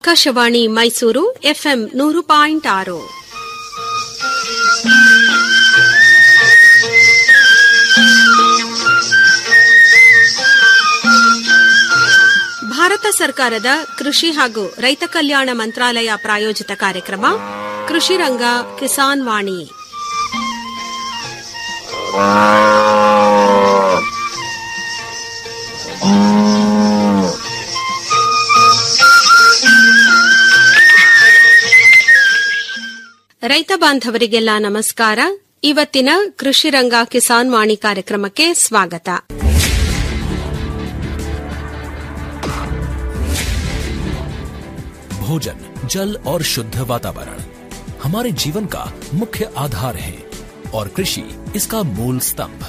Akashvani Mysuru FM ನೂರು point ಆರು ಭಾರತ ಸರ್ಕಾರದ ಕೃಷಿ ಹಾಗೂ ರೈತ ಕಲ್ಯಾಣ ಮಂತ್ರಾಲಯ ಪ್ರಾಯೋಜಿತ ಕಾರ್ಯಕ್ರಮ ಕೃಷಿ ರಂಗ ಕಿಸಾನ್ ವಾಣಿ ರೈತ ಬಾಂಧವರಿಗೆಲ್ಲ ನಮಸ್ಕಾರ ಇವತ್ತಿನ ಕೃಷಿ ರಂಗ ಕಿಸಾನ್ ವಾಣಿ ಕಾರ್ಯಕ್ರಮಕ್ಕೆ ಸ್ವಾಗತ भोजन जल और शुद्ध वातावरण हमारे जीवन का मुख्य आधार है और कृषि इसका मूल स्तंभ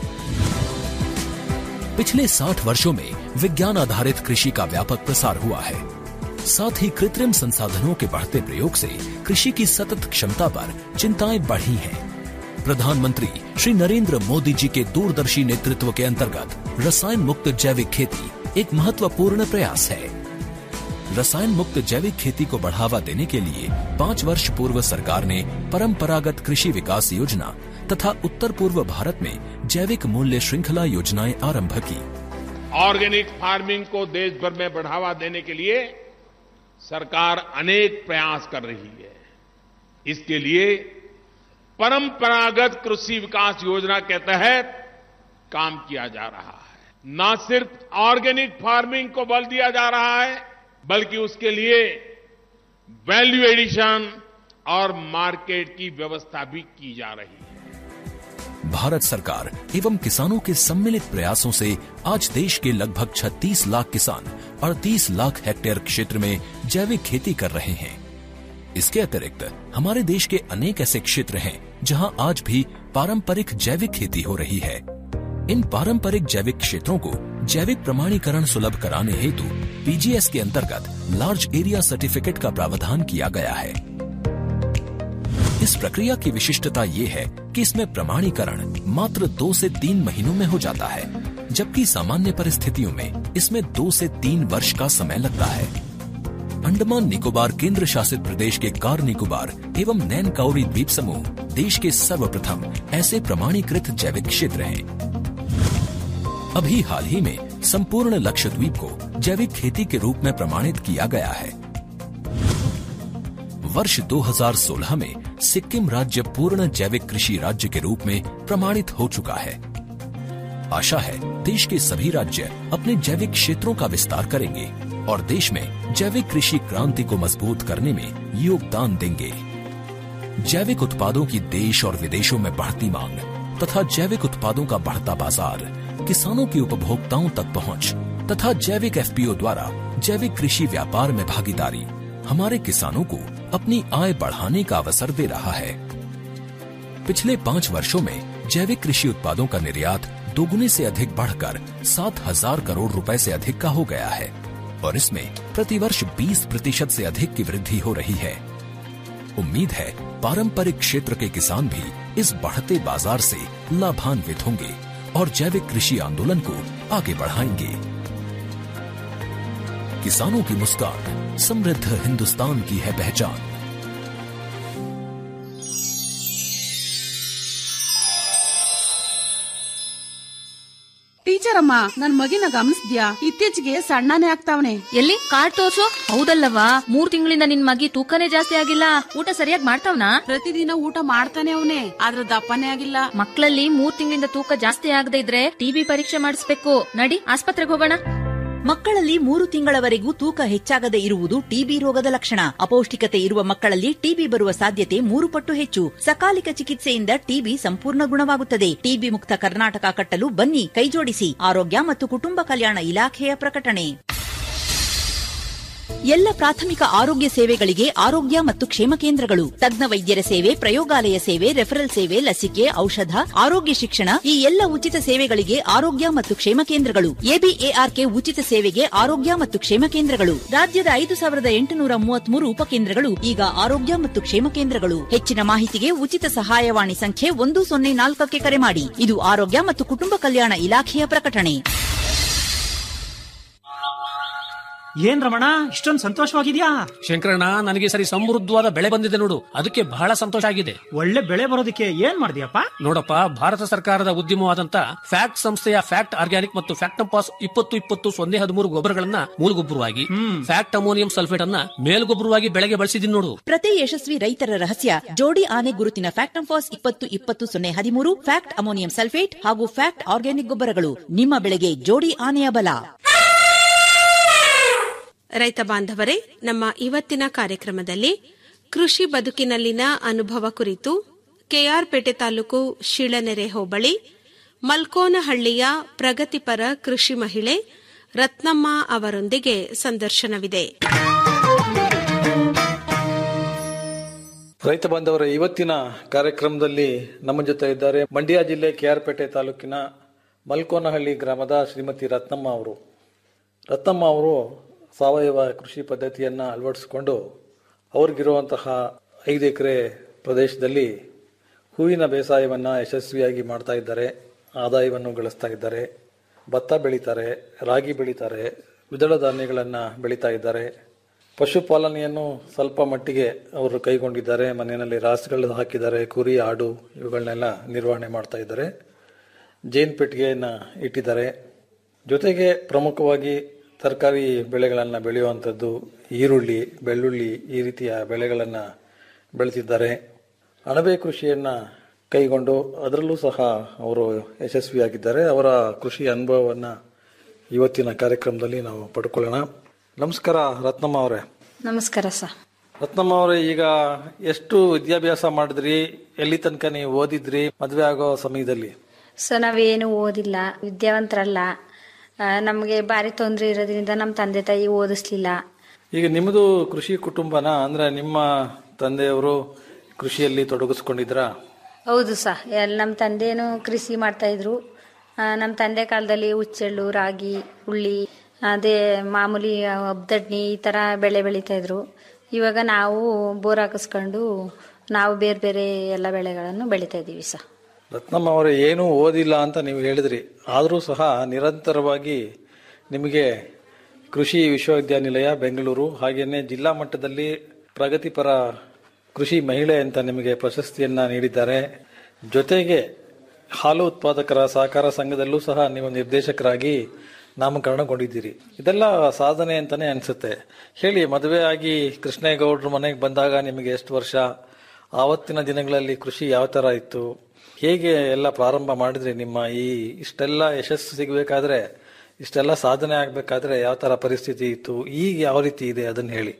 पिछले 60 वर्षों में विज्ञान आधारित कृषि का व्यापक प्रसार हुआ है साथ ही कृत्रिम संसाधनों के बढ़ते प्रयोग से कृषि की सतत क्षमता पर चिंताएं बढ़ी हैं। प्रधानमंत्री श्री नरेंद्र मोदी जी के दूरदर्शी नेतृत्व के अंतर्गत रसायन मुक्त जैविक खेती एक महत्वपूर्ण प्रयास है रसायन मुक्त जैविक खेती को बढ़ावा देने के लिए पाँच वर्ष पूर्व सरकार ने परंपरागत कृषि विकास योजना तथा उत्तर पूर्व भारत में जैविक मूल्य श्रृंखला योजनाएं आरंभ की ऑर्गेनिक फार्मिंग को देश भर में बढ़ावा देने के लिए सरकार अनेक प्रयास कर रही है इसके लिए परंपरागत कृषि विकास योजना के तहत काम किया जा रहा है न सिर्फ ऑर्गेनिक फार्मिंग को बल दिया जा रहा है बल्कि उसके लिए वैल्यू एडिशन और मार्केट की व्यवस्था भी की जा रही है भारत सरकार एवं किसानों के सम्मिलित प्रयासों से आज देश के लगभग 36 लाख किसान 38 लाख हेक्टेयर क्षेत्र में जैविक खेती कर रहे हैं इसके अतिरिक्त हमारे देश के अनेक ऐसे क्षेत्र हैं जहां आज भी पारंपरिक जैविक खेती हो रही है इन पारंपरिक जैविक क्षेत्रों को जैविक प्रमाणीकरण सुलभ कराने हेतु पीजीएस के अंतर्गत लार्ज एरिया सर्टिफिकेट का प्रावधान किया गया है इस प्रक्रिया की विशिष्टता ये है कि इसमें प्रमाणीकरण मात्र दो से तीन महीनों में हो जाता है जबकि सामान्य परिस्थितियों में इसमें दो से तीन वर्ष का समय लगता है अंडमान निकोबार केंद्र शासित प्रदेश के कार निकोबार एवं नैन काउरी द्वीप समूह देश के सर्वप्रथम ऐसे प्रमाणीकृत जैविक क्षेत्र हैं अभी हाल ही में संपूर्ण लक्षद्वीप को जैविक खेती के रूप में प्रमाणित किया गया है वर्ष 2016 में सिक्किम राज्य पूर्ण जैविक कृषि राज्य के रूप में प्रमाणित हो चुका है आशा है देश के सभी राज्य अपने जैविक क्षेत्रों का विस्तार करेंगे और देश में जैविक कृषि क्रांति को मजबूत करने में योगदान देंगे जैविक उत्पादों की देश और विदेशों में बढ़ती मांग तथा जैविक उत्पादों का बढ़ता बाजार किसानों की उपभोक्ताओं तक पहुंच तथा जैविक एफपीओ द्वारा जैविक कृषि व्यापार में भागीदारी हमारे किसानों को अपनी आय बढ़ाने का अवसर दे रहा है पिछले पाँच वर्षों में जैविक कृषि उत्पादों का निर्यात दोगुने से अधिक बढ़कर सात हजार करोड़ रुपए से अधिक का हो गया है और इसमें प्रतिवर्ष 20 प्रतिशत से अधिक की वृद्धि हो रही है उम्मीद है पारंपरिक क्षेत्र के किसान भी इस बढ़ते बाजार से लाभान्वित होंगे और जैविक कृषि आंदोलन को आगे बढ़ाएंगे किसानों की मुस्कान समृद्ध हिंदुस्तान की है पहचान ಟೀಚರ್ ಅಮ್ಮ ನನ್ ಮಗಿನ ಗಮನಿಸ್ದ್ಯಾ ಇತ್ತೀಚೆಗೆ ಸಣ್ಣನೇ ಆಗ್ತಾವನೆ ಎಲ್ಲಿ ಕಾರ್ಡ್ ತೋರ್ಸು ಹೌದಲ್ಲವಾ ಮೂರ್ ತಿಂಗಳಿಂದ ನಿನ್ ಮಗಿ ತೂಕನೇ ಜಾಸ್ತಿ ಆಗಿಲ್ಲ ಊಟ ಸರಿಯಾಗಿ ಮಾಡ್ತಾವ್ನಾ ಪ್ರತಿದಿನ ಊಟ ಮಾಡ್ತಾನೆ ಅವನೇ ಆದ್ರ ದಪ್ಪನೇ ಆಗಿಲ್ಲ ಮಕ್ಕಳಲ್ಲಿ ಮೂರ್ ತಿಂಗಳಿಂದ ತೂಕ ಜಾಸ್ತಿ ಆಗದೆ ಇದ್ರೆ ಟಿಬಿ ಪರೀಕ್ಷೆ ಮಾಡಿಸ್ಬೇಕು ನಡಿ ಆಸ್ಪತ್ರೆಗೆ ಹೋಗೋಣ ಮಕ್ಕಳಲ್ಲಿ ಮೂರು ತಿಂಗಳವರೆಗೂ ತೂಕ ಹೆಚ್ಚಾಗದೆ ಇರುವುದು ಟಿಬಿ ರೋಗದ ಲಕ್ಷಣ ಅಪೌಷ್ಟಿಕತೆ ಇರುವ ಮಕ್ಕಳಲ್ಲಿ ಟಿಬಿ ಬರುವ ಸಾಧ್ಯತೆ ಮೂರು ಪಟ್ಟು ಹೆಚ್ಚು ಸಕಾಲಿಕ ಚಿಕಿತ್ಸೆಯಿಂದ ಟಿಬಿ ಸಂಪೂರ್ಣ ಗುಣವಾಗುತ್ತದೆ ಟಿಬಿ ಮುಕ್ತ ಕರ್ನಾಟಕ ಕಟ್ಟಲು ಬನ್ನಿ ಕೈಜೋಡಿಸಿ ಆರೋಗ್ಯ ಮತ್ತು ಕುಟುಂಬ ಕಲ್ಯಾಣ ಇಲಾಖೆಯ ಪ್ರಕಟಣೆ ಎಲ್ಲ ಪ್ರಾಥಮಿಕ ಆರೋಗ್ಯ ಸೇವೆಗಳಿಗೆ ಆರೋಗ್ಯ ಮತ್ತು ಕ್ಷೇಮ ಕೇಂದ್ರಗಳು ತಜ್ಞ ವೈದ್ಯರ ಸೇವೆ ಪ್ರಯೋಗಾಲಯ ಸೇವೆ ರೆಫರಲ್ ಸೇವೆ ಲಸಿಕೆ ಔಷಧ ಆರೋಗ್ಯ ಶಿಕ್ಷಣ ಈ ಎಲ್ಲ ಉಚಿತ ಸೇವೆಗಳಿಗೆ ಆರೋಗ್ಯ ಮತ್ತು ಕ್ಷೇಮ ಕೇಂದ್ರಗಳು ಎಬಿಎಆರ್ಕೆ ಉಚಿತ ಸೇವೆಗೆ ಆರೋಗ್ಯ ಮತ್ತು ಕ್ಷೇಮ ಕೇಂದ್ರಗಳು ರಾಜ್ಯದ ಐದು ಸಾವಿರದ ಎಂಟುನೂರ ಮೂವತ್ಮೂರು ಉಪಕೇಂದ್ರಗಳು ಈಗ ಆರೋಗ್ಯ ಮತ್ತು ಕ್ಷೇಮ ಕೇಂದ್ರಗಳು ಹೆಚ್ಚಿನ ಮಾಹಿತಿಗೆ ಉಚಿತ ಸಹಾಯವಾಣಿ ಸಂಖ್ಯೆ ಒಂದು ಸೊನ್ನೆ ನಾಲ್ಕಕ್ಕೆ ಕರೆ ಮಾಡಿ ಇದು ಆರೋಗ್ಯ ಮತ್ತು ಕುಟುಂಬ ಕಲ್ಯಾಣ ಇಲಾಖೆಯ ಪ್ರಕಟಣೆ ಏನ್ ರಮಣ ಇಷ್ಟೊಂದು ಸಂತೋಷವಾಗಿದ್ಯಾ ಶಂಕರಣ್ಣ ನನಗೆ ಸರಿ ಸಮೃದ್ಧವಾದ ಬೆಳೆ ಬಂದಿದೆ ನೋಡು ಅದಕ್ಕೆ ಬಹಳ ಸಂತೋಷ ಆಗಿದೆ ಒಳ್ಳೆ ಬೆಳೆ ಬರೋದಕ್ಕೆ ಏನ್ ಮಾಡಿದ್ಯಪ್ಪ ನೋಡಪ್ಪ ಭಾರತ ಸರ್ಕಾರದ ಉದ್ಯಮವಾದಂತ ಫ್ಯಾಕ್ಟ್ ಸಂಸ್ಥೆಯ ಫ್ಯಾಕ್ಟ್ ಆರ್ಗ್ಯಾನಿಕ್ ಮತ್ತು ಫ್ಯಾಕ್ಟಂಪಾಸ್ ಇಪ್ಪತ್ತು ಇಪ್ಪತ್ತು ಸೊನ್ನೆ ಹದಿಮೂರು ಗೊಬ್ಬರಗಳನ್ನ ಮೂಲಗೊಬ್ಬರವಾಗಿ ಫ್ಯಾಕ್ಟ್ ಅಮೋನಿಯಂ ಸಲ್ಫೇಟ್ ಅನ್ನ ಮೇಲ್ಗೊಬ್ಬರವಾಗಿ ಬೆಳೆಗೆ ಬಳಸಿದೀನಿ ನೋಡು ಪ್ರತಿ ಯಶಸ್ವಿ ರೈತರ ರಹಸ್ಯ ಜೋಡಿ ಆನೆ ಗುರುತಿನ ಫ್ಯಾಕ್ಟಂಫಾಸ್ ಇಪ್ಪತ್ತು ಇಪ್ಪತ್ತು ಸೊನ್ನೆ ಹದಿಮೂರು ಫ್ಯಾಕ್ಟ್ ಅಮೋನಿಯಂ ಸಲ್ಫೇಟ್ ಹಾಗೂ ಫ್ಯಾಕ್ಟ್ ಆರ್ಗ್ಯಾನಿಕ್ ಗೊಬ್ಬರಗಳು ನಿಮ್ಮ ಬೆಳೆಗೆ ಜೋಡಿ ಆನೆಯ ಬಲ ರೈತ ಬಾಂಧವರೇ ನಮ್ಮ ಇವತ್ತಿನ ಕಾರ್ಯಕ್ರಮದಲ್ಲಿ ಕೃಷಿ ಬದುಕಿನಲ್ಲಿನ ಅನುಭವ ಕುರಿತು ಕೆಆರ್ಪೇಟೆ ತಾಲೂಕು ಶಿಳನೆರೆ ಹೋಬಳಿ ಮಲ್ಕೋನಹಳ್ಳಿಯ ಪ್ರಗತಿಪರ ಕೃಷಿ ಮಹಿಳೆ ರತ್ನಮ್ಮ ಅವರೊಂದಿಗೆ ಸಂದರ್ಶನವಿದೆ ರೈತ ಬಾಂಧವರ ಇವತ್ತಿನ ಕಾರ್ಯಕ್ರಮದಲ್ಲಿ ನಮ್ಮ ಜೊತೆ ಇದ್ದಾರೆ ಮಂಡ್ಯ ಜಿಲ್ಲೆ ಕೆಆರ್ಪೇಟೆ ತಾಲೂಕಿನ ಮಲ್ಕೋನಹಳ್ಳಿ ಗ್ರಾಮದ ಶ್ರೀಮತಿ ರತ್ನಮ್ಮ ಅವರು ರತ್ನಮ್ಮ ಅವರು ಸಾವಯವ ಕೃಷಿ ಪದ್ಧತಿಯನ್ನು ಅಳವಡಿಸಿಕೊಂಡು ಅವ್ರಿಗಿರುವಂತಹ ಐದು ಎಕರೆ ಪ್ರದೇಶದಲ್ಲಿ ಹೂವಿನ ಬೇಸಾಯವನ್ನು ಯಶಸ್ವಿಯಾಗಿ ಮಾಡ್ತಾ ಇದ್ದಾರೆ ಆದಾಯವನ್ನು ಗಳಿಸ್ತಾ ಇದ್ದಾರೆ ಭತ್ತ ಬೆಳೀತಾರೆ ರಾಗಿ ಬೆಳೀತಾರೆ ದ್ವಿದಳ ಧಾನ್ಯಗಳನ್ನು ಬೆಳೀತಾ ಇದ್ದಾರೆ ಪಶುಪಾಲನೆಯನ್ನು ಸ್ವಲ್ಪ ಮಟ್ಟಿಗೆ ಅವರು ಕೈಗೊಂಡಿದ್ದಾರೆ ಮನೆಯಲ್ಲಿ ರಾಸುಗಳು ಹಾಕಿದ್ದಾರೆ ಕುರಿ ಆಡು ಇವುಗಳನ್ನೆಲ್ಲ ನಿರ್ವಹಣೆ ಮಾಡ್ತಾ ಇದ್ದಾರೆ ಜೇನು ಪೆಟ್ಟಿಗೆಯನ್ನು ಇಟ್ಟಿದ್ದಾರೆ ಜೊತೆಗೆ ಪ್ರಮುಖವಾಗಿ ತರಕಾರಿ ಬೆಳೆಗಳನ್ನು ಬೆಳೆಯುವಂಥದ್ದು ಈರುಳ್ಳಿ ಬೆಳ್ಳುಳ್ಳಿ ಈ ರೀತಿಯ ಬೆಳೆಗಳನ್ನು ಬೆಳೆತಿದ್ದಾರೆ ಅಣಬೆ ಕೃಷಿಯನ್ನು ಕೈಗೊಂಡು ಅದರಲ್ಲೂ ಸಹ ಅವರು ಯಶಸ್ವಿಯಾಗಿದ್ದಾರೆ ಅವರ ಕೃಷಿ ಅನುಭವವನ್ನು ಇವತ್ತಿನ ಕಾರ್ಯಕ್ರಮದಲ್ಲಿ ನಾವು ಪಡ್ಕೊಳ್ಳೋಣ ನಮಸ್ಕಾರ ರತ್ನಮ್ಮ ಅವರೇ ನಮಸ್ಕಾರ ಸರ್ ರತ್ನಮ್ಮ ಅವರೇ ಈಗ ಎಷ್ಟು ವಿದ್ಯಾಭ್ಯಾಸ ಮಾಡಿದ್ರಿ ಎಲ್ಲಿ ತನಕ ನೀವು ಓದಿದ್ರಿ ಮದುವೆ ಆಗೋ ಸಮಯದಲ್ಲಿ ಸೊ ನಾವೇನು ಓದಿಲ್ಲ ವಿದ್ಯಾವಂತರಲ್ಲ ನಮಗೆ ಭಾರಿ ತೊಂದರೆ ಇರೋದ್ರಿಂದ ನಮ್ಮ ತಂದೆ ತಾಯಿ ಓದಿಸ್ಲಿಲ್ಲ ಈಗ ನಿಮ್ಮದು ಕೃಷಿ ಕುಟುಂಬನ ಅಂದ್ರೆ ನಿಮ್ಮ ತಂದೆಯವರು ಕೃಷಿಯಲ್ಲಿ ತೊಡಗಿಸ್ಕೊಂಡಿದ್ರಾ ಹೌದು ಸರ್ ಎಲ್ಲ ನಮ್ಮ ತಂದೆನೂ ಕೃಷಿ ಮಾಡ್ತಾ ಇದ್ರು ಆ, ನಮ್ಮ ತಂದೆ ಕಾಲದಲ್ಲಿ ಹುಚ್ಚೆಳ್ಳು ರಾಗಿ ಹುಳ್ಳಿ ಅದೇ ಮಾಮೂಲಿ ಒಬ್ದಡ್ನಿ ಈ ಥರ ಬೆಳೆ ಬೆಳೀತಾ ಇದ್ರು ಇವಾಗ ನಾವು ಬೋರ್ ಹಾಕಿಸ್ಕೊಂಡು ನಾವು ಬೇರೆ ಬೇರೆ ಎಲ್ಲ ಬೆಳೆಗಳನ್ನು ಬೆಳೀತಾ ಇದ್ದೀವಿ ಸರ್ ರತ್ನಮ್ಮ ಅವರೇ ಏನೂ ಓದಿಲ್ಲ ಅಂತ ನೀವು ಹೇಳಿದ್ರಿ ಆದರೂ ಸಹ ನಿರಂತರವಾಗಿ ನಿಮಗೆ ಕೃಷಿ ವಿಶ್ವವಿದ್ಯಾನಿಲಯ ಬೆಂಗಳೂರು ಹಾಗೆಯೇ ಜಿಲ್ಲಾ ಮಟ್ಟದಲ್ಲಿ ಪ್ರಗತಿಪರ ಕೃಷಿ ಮಹಿಳೆ ಅಂತ ನಿಮಗೆ ಪ್ರಶಸ್ತಿಯನ್ನ ನೀಡಿದ್ದಾರೆ ಜೊತೆಗೆ ಹಾಲು ಉತ್ಪಾದಕರ ಸಹಕಾರ ಸಂಘದಲ್ಲೂ ಸಹ ನೀವು ನಿರ್ದೇಶಕರಾಗಿ ನಾಮಕರಣಗೊಂಡಿದ್ದೀರಿ ಇದೆಲ್ಲ ಸಾಧನೆ ಅಂತಾನೆ ಅನ್ಸುತ್ತೆ ಹೇಳಿ ಮದುವೆ ಆಗಿ ಕೃಷ್ಣೇಗೌಡರು ಮನೆಗೆ ಬಂದಾಗ ನಿಮಗೆ ಎಷ್ಟು ವರ್ಷ ಆವತ್ತಿನ ದಿನಗಳಲ್ಲಿ ಕೃಷಿ ಯಾವ ತರ ಇತ್ತು ಹೇಗೆ ಎಲ್ಲ ಪ್ರಾರಂಭ ಮಾಡಿದ್ರಿ ನಿಮ್ಮ ಈ ಇಷ್ಟೆಲ್ಲ ಯಶಸ್ಸು ಸಿಗಬೇಕಾದ್ರೆ ಇಷ್ಟೆಲ್ಲ ಸಾಧನೆ ಆಗ್ಬೇಕಾದ್ರೆ ಯಾವ ತರ ಪರಿಸ್ಥಿತಿ ಇತ್ತು ಈಗ ಯಾವ ರೀತಿ ಇದೆ ಅದನ್ನ ಹೇಳಿ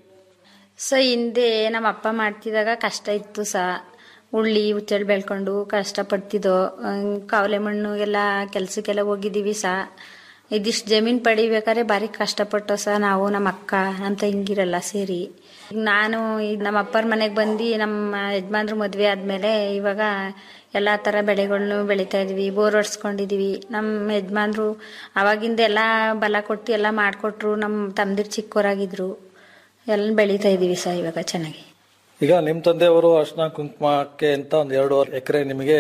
ಸೊ ಹಿಂದೆ ನಮ್ಮ ಅಪ್ಪ ಮಾಡ್ತಿದ್ದಾಗ ಕಷ್ಟ ಇತ್ತು ಸಹ ಉಳ್ಳಿ ಹುಚ್ಚೆಳ್ಳು ಬೆಳ್ಕೊಂಡು ಕಷ್ಟಪಡ್ತಿದ್ದೋ ಹಂಗ್ ಕಾವಲೆ ಮಣ್ಣು ಎಲ್ಲ ಕೆಲ್ಸಕ್ಕೆಲ್ಲ ಹೋಗಿದ್ದೀವಿ ಸಹ ಇದಿಷ್ಟು ಜಮೀನು ಪಡಿಬೇಕಾದ್ರೆ ಭಾರಿ ಕಷ್ಟಪಟ್ಟೋ ಸಹ ನಾವು ನಮ್ಮ ಅಕ್ಕ ನಮ್ಮ ತಂಗಿರೆಲ್ಲ ಸೇರಿ ಈಗ ನಾನು ಈಗ ನಮ್ಮ ಅಪ್ಪರ ಮನೆಗೆ ಬಂದು ನಮ್ಮ ಯಜಮಾನ್ರು ಮದುವೆ ಆದಮೇಲೆ ಇವಾಗ ಎಲ್ಲ ಥರ ಬೆಳೆಗಳನ್ನು ಬೆಳೀತಾ ಇದೀವಿ ಬೋರ್ ಹೊಡ್ಸ್ಕೊಂಡಿದೀವಿ ನಮ್ಮ ಯಜಮಾನ್ರು ಅವಾಗಿಂದ ಎಲ್ಲ ಬಲ ಕೊಟ್ಟು ಎಲ್ಲ ಮಾಡಿಕೊಟ್ರು ನಮ್ಮ ತಮ್ಮದಿರು ಚಿಕ್ಕವರಾಗಿದ್ರು ಎಲ್ಲ ಬೆಳೀತಾ ಇದೀವಿ ಸರ್ ಇವಾಗ ಚೆನ್ನಾಗಿ ಈಗ ನಿಮ್ಮ ತಂದೆಯವರು ಅರ್ಶನ ಕುಂಕುಮಕ್ಕೆ ಅಂತ ಒಂದು ಎರಡು ಎಕರೆ ನಿಮಗೆ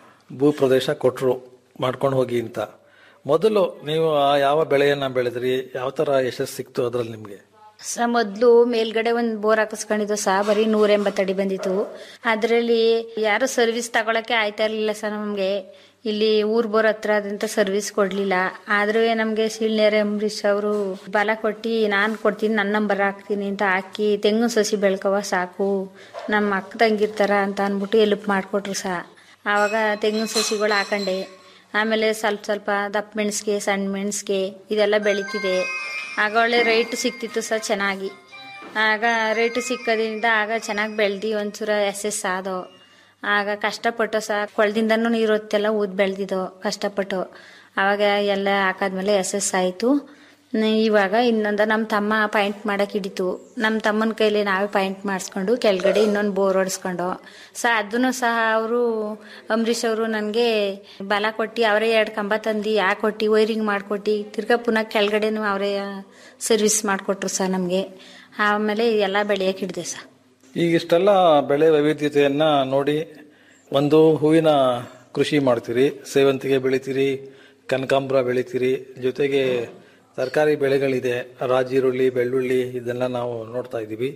ಭೂ ಪ್ರದೇಶ ಕೊಟ್ಟರು ಮಾಡ್ಕೊಂಡು ಹೋಗಿ ಅಂತ ಮೊದಲು ನೀವು ಆ ಯಾವ ಬೆಳೆಯನ್ನ ಬೆಳೆದ್ರಿ ಯಾವ ತರ ಯಶಸ್ಸು ಸಿಕ್ತು ಅದ್ರಲ್ಲಿ ನಿಮ್ಗೆ ಸ ಮೊದಲು ಮೇಲ್ಗಡೆ ಒಂದು ಬೋರ್ ಹಾಕಿಸ್ಕೊಂಡಿದ್ದು ಸಹ ಬರೀ ನೂರ ಎಂಬತ್ತಡಿ ಬಂದಿತ್ತು ಅದರಲ್ಲಿ ಯಾರು ಸರ್ವಿಸ್ ತಗೊಳಕ್ಕೆ ಆಯ್ತಾ ಇರಲಿಲ್ಲ ಸರ್ ನಮಗೆ ಇಲ್ಲಿ ಊರ್ ಬೋರ್ ಹತ್ರ ಅದಂತ ಸರ್ವಿಸ್ ಕೊಡ್ಲಿಲ್ಲ ಆದ್ರೂ ನಮಗೆ ಸೀಳ್ನೇರ ಅಂಬರೀಶ್ ಅವರು ಬಲ ಕೊಟ್ಟು ನಾನು ಕೊಡ್ತೀನಿ ನನ್ನ ನಂಬರ್ ಹಾಕ್ತೀನಿ ಅಂತ ಹಾಕಿ ತೆಂಗು ಸಸಿ ಬೆಳ್ಕವ ಸಾಕು ನಮ್ಮ ಅಕ್ಕ ತಂಗಿರ್ತಾರ ಅಂತ ಅಂದ್ಬಿಟ್ಟು ಎಲ್ಪ್ ಮಾಡಿಕೊಟ್ರು ಸಹ ಆವಾಗ ತೆಂಗಿನ ಸಸಿಗಳು ಹಾಕೊಂಡೆ ಆಮೇಲೆ ಸ್ವಲ್ಪ ಸ್ವಲ್ಪ ದಪ್ಪ ಮೆಣಸಿಗೆ ಸಣ್ಣ ಮೆಣಸಿಗೆ ಇದೆಲ್ಲ ಬೆಳೀತಿದೆ ಆಗ ಒಳ್ಳೆ ರೇಟ್ ಸಿಕ್ತಿತ್ತು ಸಹ ಚೆನ್ನಾಗಿ ಆಗ ರೇಟ್ ಸಿಕ್ಕೋದ್ರಿಂದ ಆಗ ಚೆನ್ನಾಗಿ ಬೆಳ್ದು ಒಂಚೂರ ಎಸ್ ಎಸ್ ಆದೋ ಆಗ ಕಷ್ಟಪಟ್ಟು ಸಹ ಕೊಳದಿಂದನೂ ನೀರು ಹೊತ್ತೆಲ್ಲ ಊದ್ ಬೆಳೆದಿದ್ದೋ ಕಷ್ಟಪಟ್ಟು ಆವಾಗ ಎಲ್ಲ ಹಾಕಾದ್ಮೇಲೆ ಎಸ್ ಎಸ್ ಆಯಿತು ಇವಾಗ ಇನ್ನೊಂದು ನಮ್ಮ ತಮ್ಮ ಪಾಯಿಂಟ್ ಮಾಡಕ್ಕೆ ಹಿಡಿತು ನಮ್ಮ ತಮ್ಮನ ಕೈಲಿ ನಾವೇ ಪಾಯಿಂಟ್ ಮಾಡಿಸ್ಕೊಂಡು ಕೆಳಗಡೆ ಇನ್ನೊಂದು ಬೋರ್ ಹೊಡಿಸ್ಕೊಂಡು ಸಹ ಅದನ್ನು ಸಹ ಅವರು ಅಂಬರೀಷ್ ಅವರು ನನಗೆ ಬಲ ಕೊಟ್ಟು ಅವರೇ ಎರಡು ಕಂಬ ತಂದು ಯಾಕೆ ಕೊಟ್ಟು ವೈರಿಂಗ್ ಮಾಡಿಕೊಟ್ಟು ತಿರ್ಗಾ ಪುನಃ ಕೆಳಗಡೆನೂ ಅವರೇ ಸರ್ವಿಸ್ ಮಾಡಿಕೊಟ್ರು ಸರ್ ನಮಗೆ ಆಮೇಲೆ ಎಲ್ಲ ಬೆಳೆಯಕ್ಕೆ ಹಿಡಿದೆ ಸರ್ ಈಗ ಇಷ್ಟೆಲ್ಲ ಬೆಳೆ ವೈವಿಧ್ಯತೆಯನ್ನ ನೋಡಿ ಒಂದು ಹೂವಿನ ಕೃಷಿ ಮಾಡ್ತೀರಿ ಸೇವಂತಿಗೆ ಬೆಳಿತೀರಿ ಕನಕಾಂಬರ ಬೆಳಿತೀರಿ ಜೊತೆಗೆ ತರಕಾರಿ ಬೆಳೆಗಳಿದೆ ರಾಜಿ ಈರುಳ್ಳಿ ಬೆಳ್ಳುಳ್ಳಿ ಇದೆಲ್ಲ ನಾವು ನೋಡ್ತಾ ಇದ್ದೀವಿ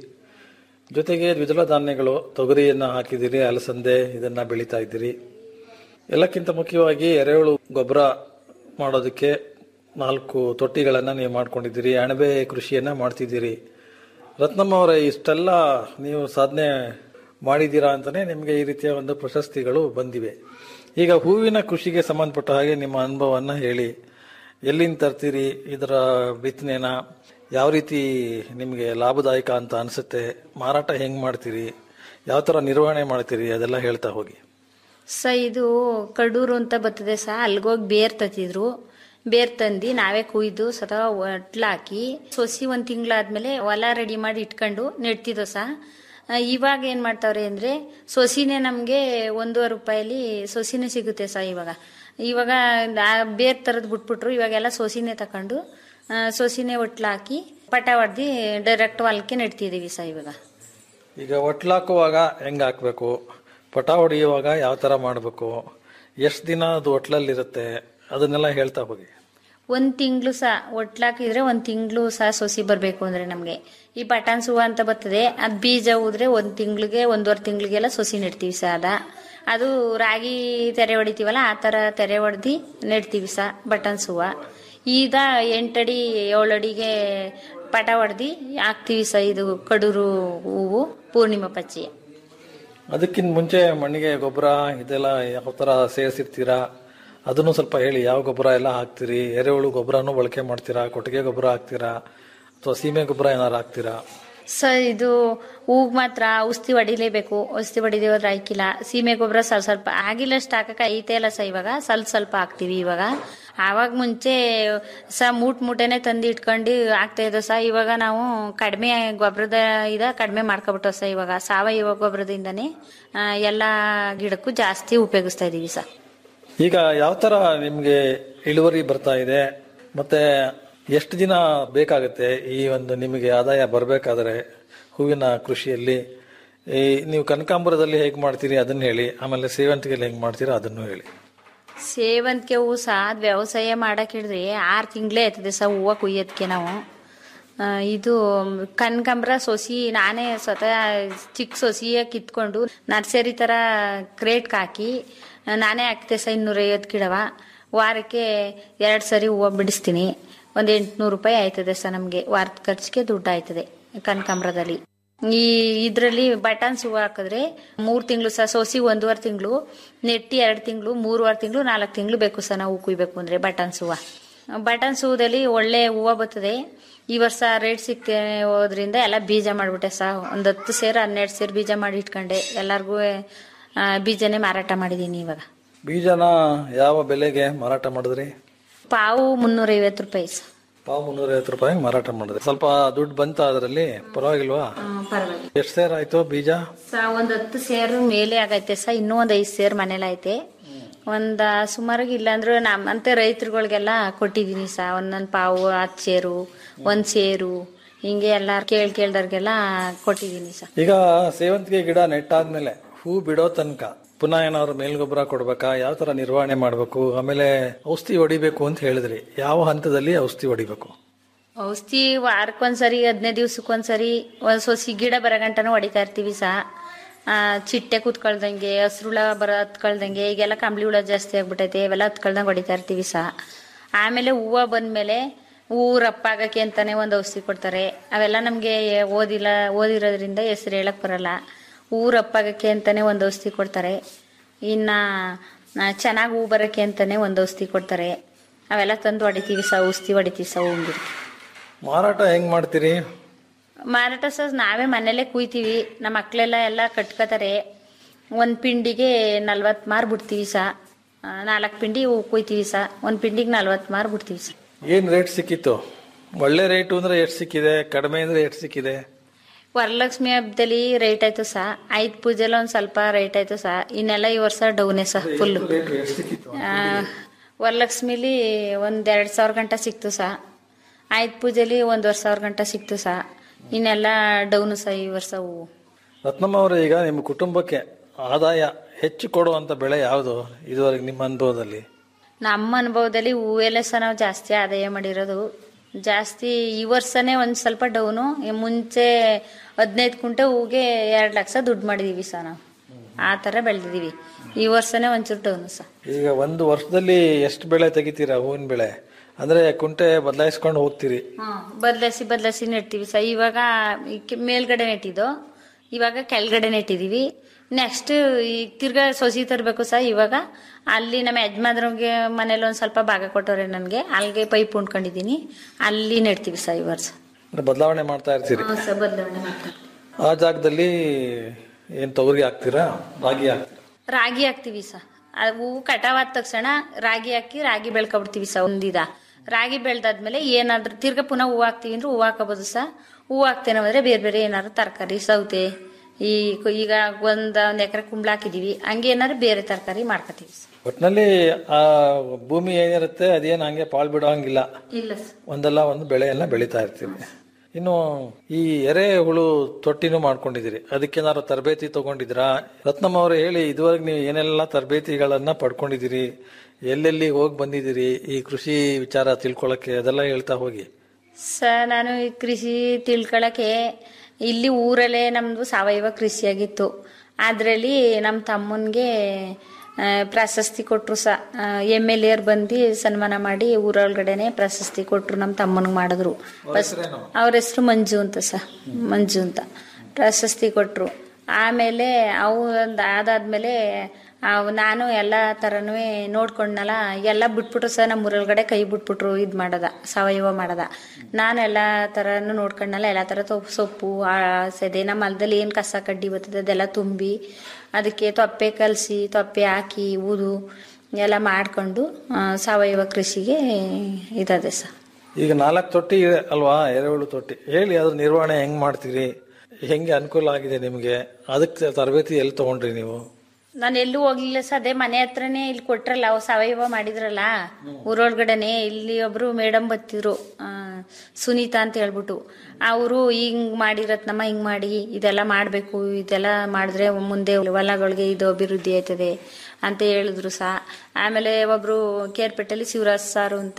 ಜೊತೆಗೆ ದ್ವಿದಳ ಧಾನ್ಯಗಳು ತೊಗರಿಯನ್ನು ಹಾಕಿದ್ದೀರಿ ಅಲಸಂದೆ ಇದನ್ನ ಬೆಳೀತಾ ಇದ್ದೀರಿ ಎಲ್ಲಕ್ಕಿಂತ ಮುಖ್ಯವಾಗಿ ಎರೆಹುಳು ಗೊಬ್ಬರ ಮಾಡೋದಕ್ಕೆ ನಾಲ್ಕು ತೊಟ್ಟಿಗಳನ್ನು ನೀವು ಮಾಡ್ಕೊಂಡಿದ್ದೀರಿ ಅಣಬೆ ಕೃಷಿಯನ್ನ ಮಾಡ್ತಿದ್ದೀರಿ ರತ್ನಮ್ಮ ಅವರೇ ಇಷ್ಟೆಲ್ಲ ನೀವು ಸಾಧನೆ ಮಾಡಿದ್ದೀರಾ ಅಂತಲೇ ನಿಮಗೆ ಈ ರೀತಿಯ ಒಂದು ಪ್ರಶಸ್ತಿಗಳು ಬಂದಿವೆ ಈಗ ಹೂವಿನ ಕೃಷಿಗೆ ಸಂಬಂಧಪಟ್ಟ ಹಾಗೆ ನಿಮ್ಮ ಅನುಭವವನ್ನು ಹೇಳಿ ಎಲ್ಲಿಂದ ತರ್ತೀರಿ ಇದರ ಬಿತ್ತನೆನ ಯಾವ ರೀತಿ ನಿಮಗೆ ಲಾಭದಾಯಕ ಅಂತ ಅನಿಸುತ್ತೆ ಮಾರಾಟ ಹೆಂಗೆ ಮಾಡ್ತೀರಿ ಯಾವ ಥರ ನಿರ್ವಹಣೆ ಮಾಡ್ತೀರಿ ಅದೆಲ್ಲ ಹೇಳ್ತಾ ಹೋಗಿ ಸ ಇದು ಕಡೂರು ಅಂತ ಬರ್ತದೆ ಸ ಅಲ್ಗೋಗಿ ಬೇರ್ ತತ್ತಿದ್ರು ಬೇರ್ ತಂದು ನಾವೇ ಕುಯ್ದು ಸತ ಒಟ್ಲಾಕಿ ಸೊಸಿ ಒಂದ್ ತಿಂಗಳಾದ್ಮೇಲೆ ಹೊಲ ರೆಡಿ ಮಾಡಿ ಇಟ್ಕೊಂಡು ನೆಡ್ತಿದ್ದೋ ಸ ಆ, ಇವಾಗ ಏನ್ ಮಾಡ್ತಾವ್ರೆ ಅಂದ್ರೆ ಸೊಸಿನೇ ನಮ್ಗೆ ಒಂದೂವರೆ ರೂಪಾಯಿಲಿ ಸೊಸಿನೇ ಸಿಗುತ್ತೆ ಸ ಇವಾಗ ಇವಾಗ ಆ ಬೇರ್ ತರದ್ ಬಿಟ್ಬಿಟ್ರು ಇವಾಗೆಲ್ಲ ಸೊಸಿನೇ ತಕೊಂಡು ಆ, ಸೊಸಿನೇ ಒಟ್ಲಾಕಿ ಪಟ ಹೊಡ್ದು ಡೈರೆಕ್ಟ್ ಹೊಲಕ್ಕೆ ನೆಡ್ತಿದೀವಿ ಸ ಇವಾಗ ಈಗ ಒಟ್ಲಾಕುವಾಗ ಹೆಂಗೆ ಹಾಕಬೇಕು ಪಟ ಹೊಡೆಯುವಾಗ ಯಾವ ಥರ ಮಾಡಬೇಕು ಎಷ್ಟು ದಿನ ಅದು ಒಟ್ಲಲ್ಲಿರುತ್ತೆ ಅದನ್ನೆಲ್ಲ ಹೇಳ್ತಾ ಹೋಗಿ ಒಂದ್ ತಿಂಗಳು ಸಹ ಒಟ್ಲಾಕಿದ್ರೆ ಒಂದ್ ತಿಂಗಳು ಸಹ ಸೊಸಿ ಬರ್ಬೇಕು ಅಂದ್ರೆ ನಮ್ಗೆ ಈ ಬಟಾನ್ ಹೂವು ಅಂತ ಬರ್ತದೆ ಅದ್ ಬೀಜ ಊದ್ರೆ ಒಂದ್ ತಿಂಗಳಿಗೆ ಒಂದೂವರೆ ತಿಂಗಳಿಗೆಲ್ಲ ಸೊಸಿ ನೆಡ್ತೀವಿ ಸಹ ಅದ ಅದು ರಾಗಿ ತೆರೆ ಹೊಡಿತೀವಲ್ಲ ಆ ತರ ತೆರೆ ಹೊಡೆದಿ ನೆಡ್ತೀವಿ ಸಹ ಬಟನ್ಸ್ ಹೂವ ಈಗ ಎಂಟಡಿ ಏಳಡಿಗೆ ಪಟ ಹೊಡೆದಿ ಹಾಕ್ತಿವಿ ಸಹ ಇದು ಕಡೂರು ಹೂವು ಪೂರ್ಣಿಮಾ ಪಚ್ಚಿ ಅದಕ್ಕಿಂತ ಮುಂಚೆ ಮಣ್ಣಿಗೆ ಗೊಬ್ಬರ ಇದೆಲ್ಲ ಯಾವ ಥರ ಸೇರಿಸಿರ್ತೀರಾ ಅದನ್ನು ಸ್ವಲ್ಪ ಹೇಳಿ ಯಾವ ಗೊಬ್ಬರ ಎಲ್ಲ ಹಾಕ್ತೀರಿ ಎರೆಹುಳು ಗೊಬ್ಬರನೂ ಬಳಕೆ ಮಾಡ್ತೀರಾ ಕೊಟ್ಟಿಗೆ ಗೊಬ್ಬರ ಹಾಕ್ತೀರಾ ಅಥವಾ ಸೀಮೆ ಗೊಬ್ಬರ ಏನಾರು ಹಾಕ್ತೀರಾ ಸ ಇದು ಹೂಗ್ ಮಾತ್ರ ಔಷಧಿ ಹೊಡಿಲೇಬೇಕು ಔಷಧಿ ಹೊಡಿದೇ ಹೋದ್ರೆ ಆಯ್ಕಿಲ್ಲ ಸೀಮೆ ಗೊಬ್ಬರ ಸ್ವಲ್ಪ ಸ್ವಲ್ಪ ಆಗಿಲ್ಲಷ್ಟು ಹಾಕಕ್ಕೆ ಐತೆ ಇಲ್ಲ ಸ ಇವಾಗ ಸ್ವಲ್ಪ ಸ್ವಲ್ಪ ಹಾಕ್ತಿವಿ ಇವಾಗ ಆವಾಗ ಮುಂಚೆ ಸ ಮೂಟ್ ಮೂಟೆನೆ ತಂದು ಇಟ್ಕೊಂಡು ಹಾಕ್ತಾ ಇದ್ದೋ ಸ ಇವಾಗ ನಾವು ಕಡಿಮೆ ಗೊಬ್ಬರದ ಇದ ಕಡಿಮೆ ಮಾಡ್ಕೊಬಿಟ್ಟೋ ಸ ಇವಾಗ ಸಾವಯವ ಗೊಬ್ಬರದಿಂದನೇ ಆ, ಎಲ್ಲಾ ಗಿಡಕ್ಕೂ ಜಾಸ್ತಿ ಉಪಯೋಗಿಸ್ತಾ ಇದೀವಿ ಸ ಈಗ ಯಾವ ಥರ ನಿಮಗೆ ಇಳುವರಿ ಬರ್ತಾ ಇದೆ ಮತ್ತೆ ಎಷ್ಟು ದಿನ ಬೇಕಾಗುತ್ತೆ ಈ ಒಂದು ನಿಮಗೆ ಆದಾಯ ಬರಬೇಕಾದ್ರೆ ಹೂವಿನ ಕೃಷಿಯಲ್ಲಿ ಈ ನೀವು ಕನಕಾಂಬರದಲ್ಲಿ ಹೇಗೆ ಮಾಡ್ತೀರಿ ಅದನ್ನು ಹೇಳಿ ಆಮೇಲೆ ಸೇವಂತಿಗೆಯಲ್ಲಿ ಹೆಂಗೆ ಮಾಡ್ತೀರಾ ಅದನ್ನು ಹೇಳಿ ಸೇವಂತಿಗೆ ಹೂವು ಸಹ ಅದ್ ವ್ಯವಸಾಯ ಮಾಡಕ್ ಹಿಡಿದ್ರೆ ಆರು ತಿಂಗಳೇ ಆಯ್ತದೆ ಸಹ ಹೂವು ಕುಯ್ಯೋದಕ್ಕೆ ನಾವು ಆ, ಇದು ಕನಕಾಂಬ್ರ ಸೊಸಿ ನಾನೇ ಸ್ವತಃ ಚಿಕ್ಕ ಸೊಸಿಯ ಕಿತ್ಕೊಂಡು ನರ್ಸರಿ ತರ ಕ್ರೇಟ್ಗೆ ಹಾಕಿ ನಾನೇ ಹಾಕ್ತೆ ಸಹ ಇನ್ನೂರೈವತ್ತು ಗಿಡವ ವಾರಕ್ಕೆ ಎರಡು ಸರಿ ಹೂವು ಬಿಡಿಸ್ತೀನಿ ಒಂದು ಎಂಟುನೂರು ರೂಪಾಯಿ ಆಯ್ತದೆ ಸರ್ ನಮಗೆ ವಾರದ ಖರ್ಚಿಗೆ ದುಡ್ಡು ಆಯ್ತದೆ ಕನಕಾಂಬ್ರದಲ್ಲಿ ಈ ಇದ್ರಲ್ಲಿ ಬಟನ್ಸ್ ಹೂವು ಹಾಕಿದ್ರೆ ಮೂರ್ ತಿಂಗಳು ಸಹ ಸೋಸಿ ಒಂದೂವರೆ ತಿಂಗಳು ನೆಟ್ಟಿ ಎರಡು ತಿಂಗಳು ಮೂರುವರೆ ತಿಂಗಳು ನಾಲ್ಕು ತಿಂಗಳು ಬೇಕು ಸಹ ನಾವು ಕುಯ್ಬೇಕು ಅಂದ್ರೆ ಬಟನ್ಸ್ ಹೂವು ಬಟನ್ಸ್ ಹೂವದಲ್ಲಿ ಒಳ್ಳೆ ಹೂವು ಬರ್ತದೆ ಈ ವರ್ಷ ರೇಟ್ ಸಿಕ್ತೆ ಹೋದ್ರಿಂದ ಎಲ್ಲ ಬೀಜ ಮಾಡ್ಬಿಟ್ಟೆ ಸಹ ಒಂದ್ ಹತ್ತು ಸೇರು ಹನ್ನೆರಡು ಸೇರು ಬೀಜ ಮಾಡಿ ಇಟ್ಕೊಂಡೆ ಎಲ್ಲಾರ್ಗೂ ಆ, ಬೀಜನೇ ಮಾರಾಟ ಮಾಡಿದೀನಿ ಇವಾಗ ಬೀಜನ ಯಾವ ಬೆಲೆಗೆ ಮಾರಾಟ ಮಾಡಿದ್ರಿ ಪಾವು ಮುನ್ನೂರೈವತ್ತು ರೂಪಾಯಿ ಸಹ ಪಾವು ಮುನ್ನೂರೈವತ್ತು ರೂಪಾಯಿಗೆ ಮಾರಾಟ ಮಾಡಿದ್ರಿ ಸ್ವಲ್ಪ ದುಡ್ಡು ಬಂತ ಅದರಲ್ಲಿ ಪರವಾಗಿಲ್ವಾ ಪರವಾಗಿಲ್ಲ ಎಷ್ಟು ಸೇರ್ ಆಯ್ತು ಬೀಜ ಸ ಒಂದ್ ಹತ್ತು ಸೇರು ಮೇಲೆ ಆಗೈತೆ ಸ ಇನ್ನೂ ಒಂದ್ ಐದು ಸೇರು ಮನೇಲಿ ಐತೆ ಒಂದ ಸುಮಾರಾಗಿ ಇಲ್ಲಾಂದ್ರೆ ನಮ್ಮಂತೆ ರೈತರುಗಳಿಗೆಲ್ಲ ಕೊಟ್ಟಿದೀನಿ ಸ ಒಂದೊಂದ್ ಪಾವು ಹತ್ತು ಸೇರು ಒಂದ್ ಸೇರು ಹಿಂಗೆ ಎಲ್ಲ ಕೇಳ್ ಕೇಳ್ದವ್ರಿಗೆಲ್ಲ ಕೊಟ್ಟಿದೀನಿ ಸ ಈಗ ಸೇವಂತಿಗೆ ಗಿಡ ನೆಟ್ಟಾದ್ಮೇಲೆ ಹೂ ಬಿಡೋ ತನಕ ಪುನಃ ಏನಾದ್ರು ಮೇಲ್ಗೊಬ್ಬರ ಕೊಡ್ಬೇಕಾ ಯಾವ ತರ ನಿರ್ವಹಣೆ ಮಾಡ್ಬೇಕು ಆಮೇಲೆ ಔಷಧಿ ಹೊಡಿಬೇಕು ಅಂತ ಹೇಳಿದ್ರಿ ಯಾವ ಹಂತದಲ್ಲಿ ಔಷಧಿ ಹೊಡಿಬೇಕು ಔಷಧಿ ವಾರಕ್ಕೊಂದ್ಸರಿ ಹದಿನೈದು ದಿವ್ಸಕ್ಕೊಂದ್ಸರಿ ಒಂದ್ ಸೊಸಿ ಗಿಡ ಬರಗಂಟನೂ ಹೊಡಿತಾ ಇರ್ತೀವಿ ಸಹ ಆ, ಚಿಟ್ಟೆ ಕೂತ್ಕೊಳ್ದಂಗೆ ಹಸ್ರುಳ ಬರ ಹತ್ಕೊಳ್ದಂಗೆ ಈಗೆಲ್ಲ ಕಂಬಳಿ ಹುಳ ಜಾಸ್ತಿ ಆಗ್ಬಿಟ್ಟೈತೆ ಇವೆಲ್ಲ ಹತ್ಕೊಳ್ದಂಗೆ ಹೊಡಿತಾ ಇರ್ತೀವಿ ಸಹ ಆಮೇಲೆ ಹೂವು ಬಂದ್ಮೇಲೆ ಹೂವು ರಪ್ಪಾಗಕ್ಕೆ ಅಂತಾನೆ ಒಂದು ಔಷಧಿ ಕೊಡ್ತಾರೆ ಅವೆಲ್ಲ ನಮಗೆ ಓದಿಲ್ಲ ಓದಿರೋದ್ರಿಂದ ಹೆಸರು ಹೇಳಕ್ ಬರಲ್ಲ ಹೂವು ರಪ್ಪಾಗಕ್ಕೆ ಅಂತಾನೆ ಒಂದು ಔಷಧಿ ಕೊಡ್ತಾರೆ ಇನ್ನ ಚೆನ್ನಾಗಿ ಹೂ ಬರಕ್ಕೆ ಅಂತಾನೆ ಒಂದು ಔಷಧಿ ಕೊಡ್ತಾರೆ ಅವೆಲ್ಲ ತಂದು ಹೊಡಿತೀವಿ ಸಹ ಔಷಧಿ ಹೊಡಿತೀವಿ ಸಹ ಹೂವಿನ ಗಿಡಕ್ಕೆ ಮಾರಾಟ ಹೆಂಗ್ ಮಾಡ್ತೀರಿ ಮಾರಾಟ ಸಹ ನಾವೇ ಮನೇಲೆ ಕುಯ್ತೀವಿ ನಮ್ಮ ಮಕ್ಳೆಲ್ಲ ಎಲ್ಲ ಕಟ್ಕೋತಾರೆ ಒಂದ್ ಪಿಂಡಿಗೆ ನಲ್ವತ್ ಮಾರ್ ಬಿಡ್ತೀವಿ ಸಹ ನಾಲ್ಕು ಪಿಂಡಿ ಹೂ ಕುಯ್ತೀವಿ ಸಹ ಒಂದ್ ಪಿಂಡಿಗೆ ನಲ್ವತ್ ಮಾರ್ ಬಿಡ್ತೀವಿ ಸಹ ಏನ್ ರೇಟ್ ಸಿಕ್ಕಿತ್ತು ಒಳ್ಳೆ ರೇಟು ಅಂದ್ರೆ ಎಷ್ಟು ಸಿಕ್ಕಿದೆ ಕಡಿಮೆ ಅಂದ್ರೆ ಎಷ್ಟು ಸಿಕ್ಕಿದೆ ವರಲಕ್ಷ್ಮಿ ಹಬ್ಬದಲ್ಲಿ ರೇಟ್ ಆಯ್ತು ಸಹ ಐದ್ ಪೂಜೆಲ್ಲ ಒಂದ್ ಸ್ವಲ್ಪ ರೇಟ್ ಆಯ್ತು ಸಹ ಇನ್ನೆಲ್ಲ ಈ ವರ್ಷ ಡೌನೇ ಸಹ ಫುಲ್ ವರಲಕ್ಷ್ಮಿಲಿ ಒಂದ್ ಎರಡ್ ಸಾವಿರ ಗಂಟ ಸಿಕ್ತು ಸಹ ಆಯ್ತು ಪೂಜೆಲಿ ಒಂದೂವರೆ ಸಾವಿರ ಗಂಟ ಸಿಕ್ತು ಸಹ ಇನ್ನೆಲ್ಲ ಡೌನು ಸಹ ಈ ವರ್ಷ ಹೂವು ರತ್ನಮ್ಮ ಅವರೇ ಈಗ ನಿಮ್ಮ ಕುಟುಂಬಕ್ಕೆ ಆದಾಯ ಹೆಚ್ಚು ಕೊಡುವಂತ ಬೆಳೆ ಯಾವುದು ಇದುವರೆಗೆ ನಿಮ್ಮ ಅನುಭವದಲ್ಲಿ ನಮ್ಮ ಅನುಭವದಲ್ಲಿ ಹೂವೆಲ್ಲ ಸಹ ನಾವು ಜಾಸ್ತಿ ಆದಾಯ ಮಾಡಿರೋದು ಜಾಸ್ತಿ ಈ ವರ್ಷನೇ ಒಂದ್ ಸ್ವಲ್ಪ ಡೌನು ಮುಂಚೆ ಹದಿನೈದು ಕುಂಟೆ ಹೂಗೆ ಎರಡು ಲಕ್ಷ ದುಡ್ಡು ಮಾಡಿದೀವಿ ಸರ್ ನಾವು ಆ ಥರ ಬೆಳೆದಿದ್ದೀವಿ ಈ ವರ್ಷನೇ ಒಂಚೂರು ಡೌನು ಸರ್ ಈಗ ಒಂದು ವರ್ಷದಲ್ಲಿ ಎಷ್ಟು ಬೆಳೆ ತೆಗಿತೀರಾ ಹೂವಿನ ಬೆಳೆ ಅಂದ್ರೆ ಕುಂಟೆ ಬದಲಾಯಿಸ್ಕೊಂಡು ಹೋಗ್ತೀರಿ ಬದಲಾಯಿಸಿ ಬದಲಾಯಿಸಿ ನೆಡ್ತೀವಿ ಸರ್ ಇವಾಗ ಈ ಕೆ- ಮೇಲ್ಗಡೆ ನೆಟ್ಟಿದ್ದು ಇವಾಗ ಕೆಳಗಡೆ ನೆಟ್ಟಿದೀವಿ ನೆಕ್ಸ್ಟ್ ಈ ತಿರ್ಗಾ ಸೊಸಿ ತರಬೇಕು ಸರ್ ಇವಾಗ ಅಲ್ಲಿ ನಮ್ಮ ಯಜಮಾನ್ರಿಗೆ ಮನೇಲಿ ಒಂದು ಸ್ವಲ್ಪ ಭಾಗ ಕೊಟ್ಟವ್ರೆ ನನಗೆ ಅಲ್ಲಿಗೆ ಪೈಪ್ ಉಂಡ್ಕೊಂಡಿದ್ದೀನಿ ಅಲ್ಲಿ ನೆಡ್ತೀವಿ ಸರ್ ಈ ವರ್ಷ ಅಂದ್ರೆ ಬದಲಾವಣೆ ಮಾಡ್ತಾ ಇರ್ತೀರಿ ಹ್ಞೂ ಸರ್ ಬದಲಾವಣೆ ಮಾಡ್ತಾರೆ ಆ ಜಾಗದಲ್ಲಿ ಏನ್ ತೊಗರಿ ಹಾಕ್ತೀರಾ ರಾಗಿ ಹಾಕ್ತೀರಾ ರಾಗಿ ಹಾಕ್ತಿವಿ ಸರ್ ಆ ಹೂವು ಕಟಾವಾದ ತಕ್ಷಣ ರಾಗಿ ಹಾಕಿ ರಾಗಿ ಬೆಳ್ಕೊಬಿಡ್ತೀವಿ ಸರ್ ಒಂದಿದ ರಾಗಿ ಬೆಳ್ದಾದ್ಮೇಲೆ ಏನಾದ್ರೂ ತಿರ್ಗಾ ಪುನಃ ಹೂವು ಹಾಕ್ತಿವಿ ಅಂದ್ರೆ ಹೂವು ಹಾಕೋಬೋದು ಸರ್ ಹೂವು ಹಾಕ್ತೇನೆ ಅಂದ್ರೆ ಬೇರೆ ಬೇರೆ ಏನಾದ್ರು ತರಕಾರಿ ಸೌತೆ ಈ ಕು- ಈಗ ಒಂದ್ ಒಂದ್ ಎಕರೆ ಕುಂಬಳ ಹಾಕಿದೀವಿ ಹಂಗೆ ಏನಾದ್ರು ಬೇರೆ ತರಕಾರಿ ಮಾಡ್ಕೋತೀವಿ ಸರ್ ಒಟ್ನಲ್ಲಿ ಆ ಭೂಮಿ ಏನಿರುತ್ತೆ ಅದೇನು ಹಂಗೆ ಪಾಳು ಬಿಡೋಂಗಿಲ್ಲ ಇಲ್ಲ ಸರ್ ಒಂದಲ್ಲ ಒಂದು ಬೆಳೆಯನ್ನ ಬೆಳೀತಾ ಇರ್ತೀವಿ ಇನ್ನು ಈ ಎರೆಹುಳು ತೊಟ್ಟಿನೂ ಮಾಡ್ಕೊಂಡಿದ್ದೀರಿ ಅದಕ್ಕೇನಾದ್ರು ತರಬೇತಿ ತಗೊಂಡಿದ್ರಾ ರತ್ನಮ್ಮ ಅವರು ಹೇಳಿ ಇದುವರೆಗೆ ನೀವು ಏನೆಲ್ಲ ತರಬೇತಿಗಳನ್ನ ಪಡ್ಕೊಂಡಿದ್ದೀರಿ ಎಲ್ಲೆಲ್ಲಿ ಹೋಗಿ ಬಂದಿದ್ದೀರಿ ಈ ಕೃಷಿ ವಿಚಾರ ತಿಳ್ಕೊಳಕ್ಕೆ ಅದೆಲ್ಲ ಹೇಳ್ತಾ ಹೋಗಿ ಸರ್ ನಾನು ಈ ಕೃಷಿ ತಿಳ್ಕೊಳಕ್ಕೆ ಇಲ್ಲಿ ಊರಲ್ಲೇ ನಮ್ದು ಸಾವಯವ ಕೃಷಿಯಾಗಿತ್ತು ಅದರಲ್ಲಿ ನಮ್ಮ ತಮ್ಮನಿಗೆ ಪ್ರಶಸ್ತಿ ಕೊಟ್ಟರು ಸ ಎಮ್ ಎಲ್ ಎರ್ ಬಂದು ಸನ್ಮಾನ ಮಾಡಿ ಊರೊಳಗಡೆನೆ ಪ್ರಶಸ್ತಿ ಕೊಟ್ಟರು ನಮ್ಮ ತಮ್ಮನಿಗೆ ಮಾಡಿದ್ರು ಅವ್ರ ಹೆಸರು ಮಂಜು ಅಂತ ಸ ಮಂಜು ಅಂತ ಪ್ರಶಸ್ತಿ ಕೊಟ್ಟರು ಆಮೇಲೆ ಅವು ಒಂದ್ ಅದಾದ್ಮೇಲೆ ಅವ್ ನಾನು ಎಲ್ಲ ಥರನೂ ನೋಡ್ಕೊಂಡ್ನಲ್ಲ ಎಲ್ಲ ಬಿಟ್ಬಿಟ್ರು ಸರ್ ನಮ್ಮ ಊರೊಳಗಡೆ ಕೈ ಬಿಟ್ಬಿಟ್ರು ಇದು ಮಾಡದ ಸಾವಯವ ಮಾಡದ ನಾನು ಎಲ್ಲ ಥರನೂ ನೋಡ್ಕೊಂಡ್ನಲ್ಲ ಎಲ್ಲ ಥರ ತೊಪ್ಪು ಸೊಪ್ಪು ಆ, ಸೆದೆ ನಮ್ಮ ಹೊಲದಲ್ಲಿ ಏನು ಕಸ ಕಡ್ಡಿ ಬರ್ತದೆ ಅದೆಲ್ಲ ತುಂಬಿ ಅದಕ್ಕೆ ತೊಪ್ಪೆ ಕಲಸಿ ತೊಪ್ಪೆ ಹಾಕಿ ಊದು ಎಲ್ಲ ಮಾಡ್ಕೊಂಡು ಆ, ಸಾವಯವ ಕೃಷಿಗೆ ಇದದೆ ಸರ್ ಈಗ ನಾಲ್ಕು ತೊಟ್ಟಿ ಇದೆ ಅಲ್ವಾ ಎರೆಹುಳು ತೊಟ್ಟಿ ಹೇಳಿ ಅದ್ರ ನಿರ್ವಹಣೆ ಹೆಂಗ್ ಮಾಡ್ತೀರಿ ಹೆಂಗೆ ಅನುಕೂಲ ಆಗಿದೆ ನಿಮಗೆ ಅದಕ್ಕೆ ತರಬೇತಿ ಎಲ್ಲಿ ತಗೊಂಡ್ರಿ ನೀವು ನಾನು ಎಲ್ಲೂ ಹೋಗ್ಲಿಲ್ಲ ಸರ್ ಅದೇ ಮನೆ ಹತ್ರನೇ ಇಲ್ಲಿ ಕೊಟ್ರಲ್ಲ ಅವು ಸಾವಯವ ಮಾಡಿದ್ರಲ್ಲ ಊರೊಳಗಡೆನೆ ಇಲ್ಲಿ ಒಬ್ರು ಮೇಡಮ್ ಬತ್ತಿದ್ರು ಆ, ಸುನೀತಾ ಅಂತ ಹೇಳ್ಬಿಟ್ಟು ಅವರು ಹಿಂಗ್ ಮಾಡಿರತ್ನಮ್ಮ ಹಿಂಗ್ ಮಾಡಿ ಇದೆಲ್ಲ ಮಾಡಬೇಕು ಇದೆಲ್ಲ ಮಾಡಿದ್ರೆ ಮುಂದೆ ಹೊಲಗಳಿಗೆ ಇದು ಅಭಿವೃದ್ಧಿ ಆಯ್ತದೆ ಅಂತ ಹೇಳಿದ್ರು ಸಹ ಆಮೇಲೆ ಒಬ್ರು ಕೇರ್ಪೇಟೆಲಿ ಶಿವರಾಜ್ ಸಾರು ಅಂತ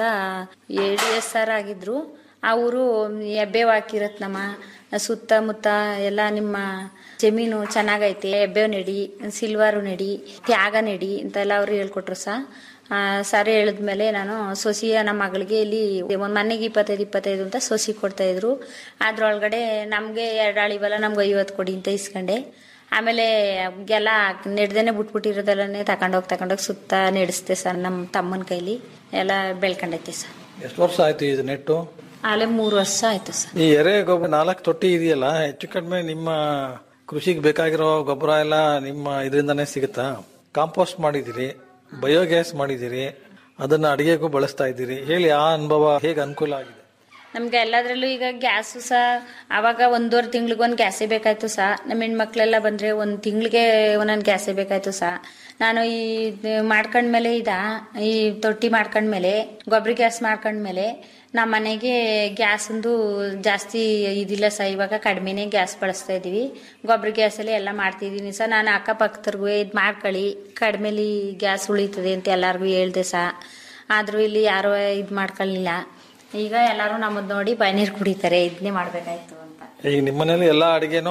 ಎ ಡಿ ಎಸ್ ಸಾರ್ ಆಗಿದ್ರು ಅವರು ಎಬ್ಬೆ ಹಾಕಿರತ್ನಮ್ಮ ಸುತ್ತಮುತ್ತ ಎಲ್ಲ ನಿಮ್ಮ ಜಮೀನು ಚೆನ್ನಾಗೈತೆ ಎಬ್ಬೇವ್ ನೆಡಿ ಸಿಲ್ವಾರು ನೆಡಿ ತ್ಯಾಗ ನೆಡಿ ಅಂತೆಲ್ಲ ಅವ್ರು ಹೇಳ್ಕೊಟ್ರು ಸಹ ಆ, ಸರ್ ಹೇಳಿದ್ಮೇಲೆ ನಾನು ಸೊಸಿಯ ನಮ್ಮ ಮಗಳಿಗೆ ಇಲ್ಲಿ ಒಂದ್ ಮನೆಗೆ ಇಪ್ಪತ್ತೈದು ಇಪ್ಪತ್ತೈದು ಅಂತ ಸೊಸಿ ಕೊಡ್ತಾ ಇದ್ರು ಅದ್ರೊಳಗಡೆ ನಮ್ಗೆ ಎರಡು ಆಳಿವಲ್ಲ ನಮ್ಗೆ ಐವತ್ತು ಕೊಡಿ ಅಂತ ಇಸ್ಕೊಂಡೆ ಆಮೇಲೆ ಎಲ್ಲ ನೆಡ್ದೇನೆ ಬಿಟ್ಬಿಟ್ಟಿರೋದೆಲ್ಲನೇ ತಗೊಂಡೋಗಿ ತಗೊಂಡೋಗಿ ಸುತ್ತ ನೆಡೆಸ್ತೆ ಸರ್ ನಮ್ಮ ತಮ್ಮನ ಕೈಲಿ ಎಲ್ಲ ಬೆಳ್ಕೊಂಡೈತೆ ಸರ್ ಎಷ್ಟು ವರ್ಷ ಆಯ್ತು ಇದು ನೆಟ್ಟು ಆಲೆ ಮೂರು ವರ್ಷ ಆಯ್ತು ಸರ್ ಈ ಎರೆ ಗೊಬ್ಬರ ನಾಲ್ಕು ತೊಟ್ಟಿ ಇದೆಯಲ್ಲ ಹೆಚ್ಚು ಕಡಿಮೆ ನಿಮ್ಮ ಕೃಷಿಗೆ ಬೇಕಾಗಿರೋ ಗೊಬ್ಬರ ಎಲ್ಲ ನಿಮ್ಮ ಇದರಿಂದಾನೇ ಸಿಗುತ್ತಾ ಕಾಂಪೋಸ್ಟ್ ಮಾಡಿದಿರಿ ಬಯೋಗ್ಯಾಸ್ ಮಾಡಿದಿರಿ ಅದನ್ನ ಅಡಿಗೆಗೂ ಬಳಸ್ತಾ ಇದ್ದೀರಿ ಹೇಳಿ ಆ ಅನುಭವ ಹೇಗೆ ಅನುಕೂಲ ಆಗಿದೆ ನಮ್ಗೆ ಎಲ್ಲದ್ರಲ್ಲೂ ಈಗ ಗ್ಯಾಸು ಸಹ ಅವಾಗ ಒಂದೂವರೆ ತಿಂಗ್ಳಿಗೆ ಒಂದು ಗ್ಯಾಸೇ ಬೇಕಾಯ್ತು ಸಹ ನಮ್ಮ ಹೆಣ್ಮಕ್ಳೆಲ್ಲ ಬಂದ್ರೆ ಒಂದು ತಿಂಗಳಿಗೆ ಒಂದೊಂದು ಗ್ಯಾಸೇ ಬೇಕಾಯ್ತು ಸಹ ನಾನು ಈ ಇದ್ ಮಾಡ್ಕೊಂಡ್ಮೇಲೆ ಇದ ಈ ತೊಟ್ಟಿ ಮಾಡ್ಕೊಂಡ್ಮೇಲೆ ಗೊಬ್ಬರ ಗ್ಯಾಸ್ ಮಾಡ್ಕೊಂಡ್ಮೇಲೆ ನಮ್ಮ ಮನೆಗೆ ಗ್ಯಾಸ್ ಒಂದು ಜಾಸ್ತಿ ಇದಿಲ್ಲ ಸಹ ಇವಾಗ ಕಡಿಮೆನೇ ಗ್ಯಾಸ್ ಬಳಸ್ತಾ ಇದೀವಿ ಗೊಬ್ಬರ ಗ್ಯಾಸಲ್ಲಿ ಎಲ್ಲ ಮಾಡ್ತಿದ್ದೀನಿ ಸಹ ನಾನು ಅಕ್ಕಪಕ್ಕದವ್ರಿಗೂ ಇದು ಮಾಡ್ಕೊಳ್ಳಿ ಕಡಿಮೆಲಿ ಗ್ಯಾಸ್ ಉಳಿತದೆ ಅಂತ ಎಲ್ಲರಿಗೂ ಹೇಳ್ದೆ ಸಹ ಆದ್ರೂ ಇಲ್ಲಿ ಯಾರು ಇದು ಮಾಡ್ಕೊಳ್ಳಿಲ್ಲ ಈಗ ಎಲ್ಲರೂ ನಮ್ಮದ್ ನೋಡಿ ಪನೀರ್ ಕುಡಿತಾರೆ ಇದನ್ನೇ ಮಾಡ್ಬೇಕಾಯ್ತು ಅಂತ ಈಗ ನಿಮ್ಮ ಮನೇಲಿ ಎಲ್ಲಾ ಅಡಿಗೆನೂ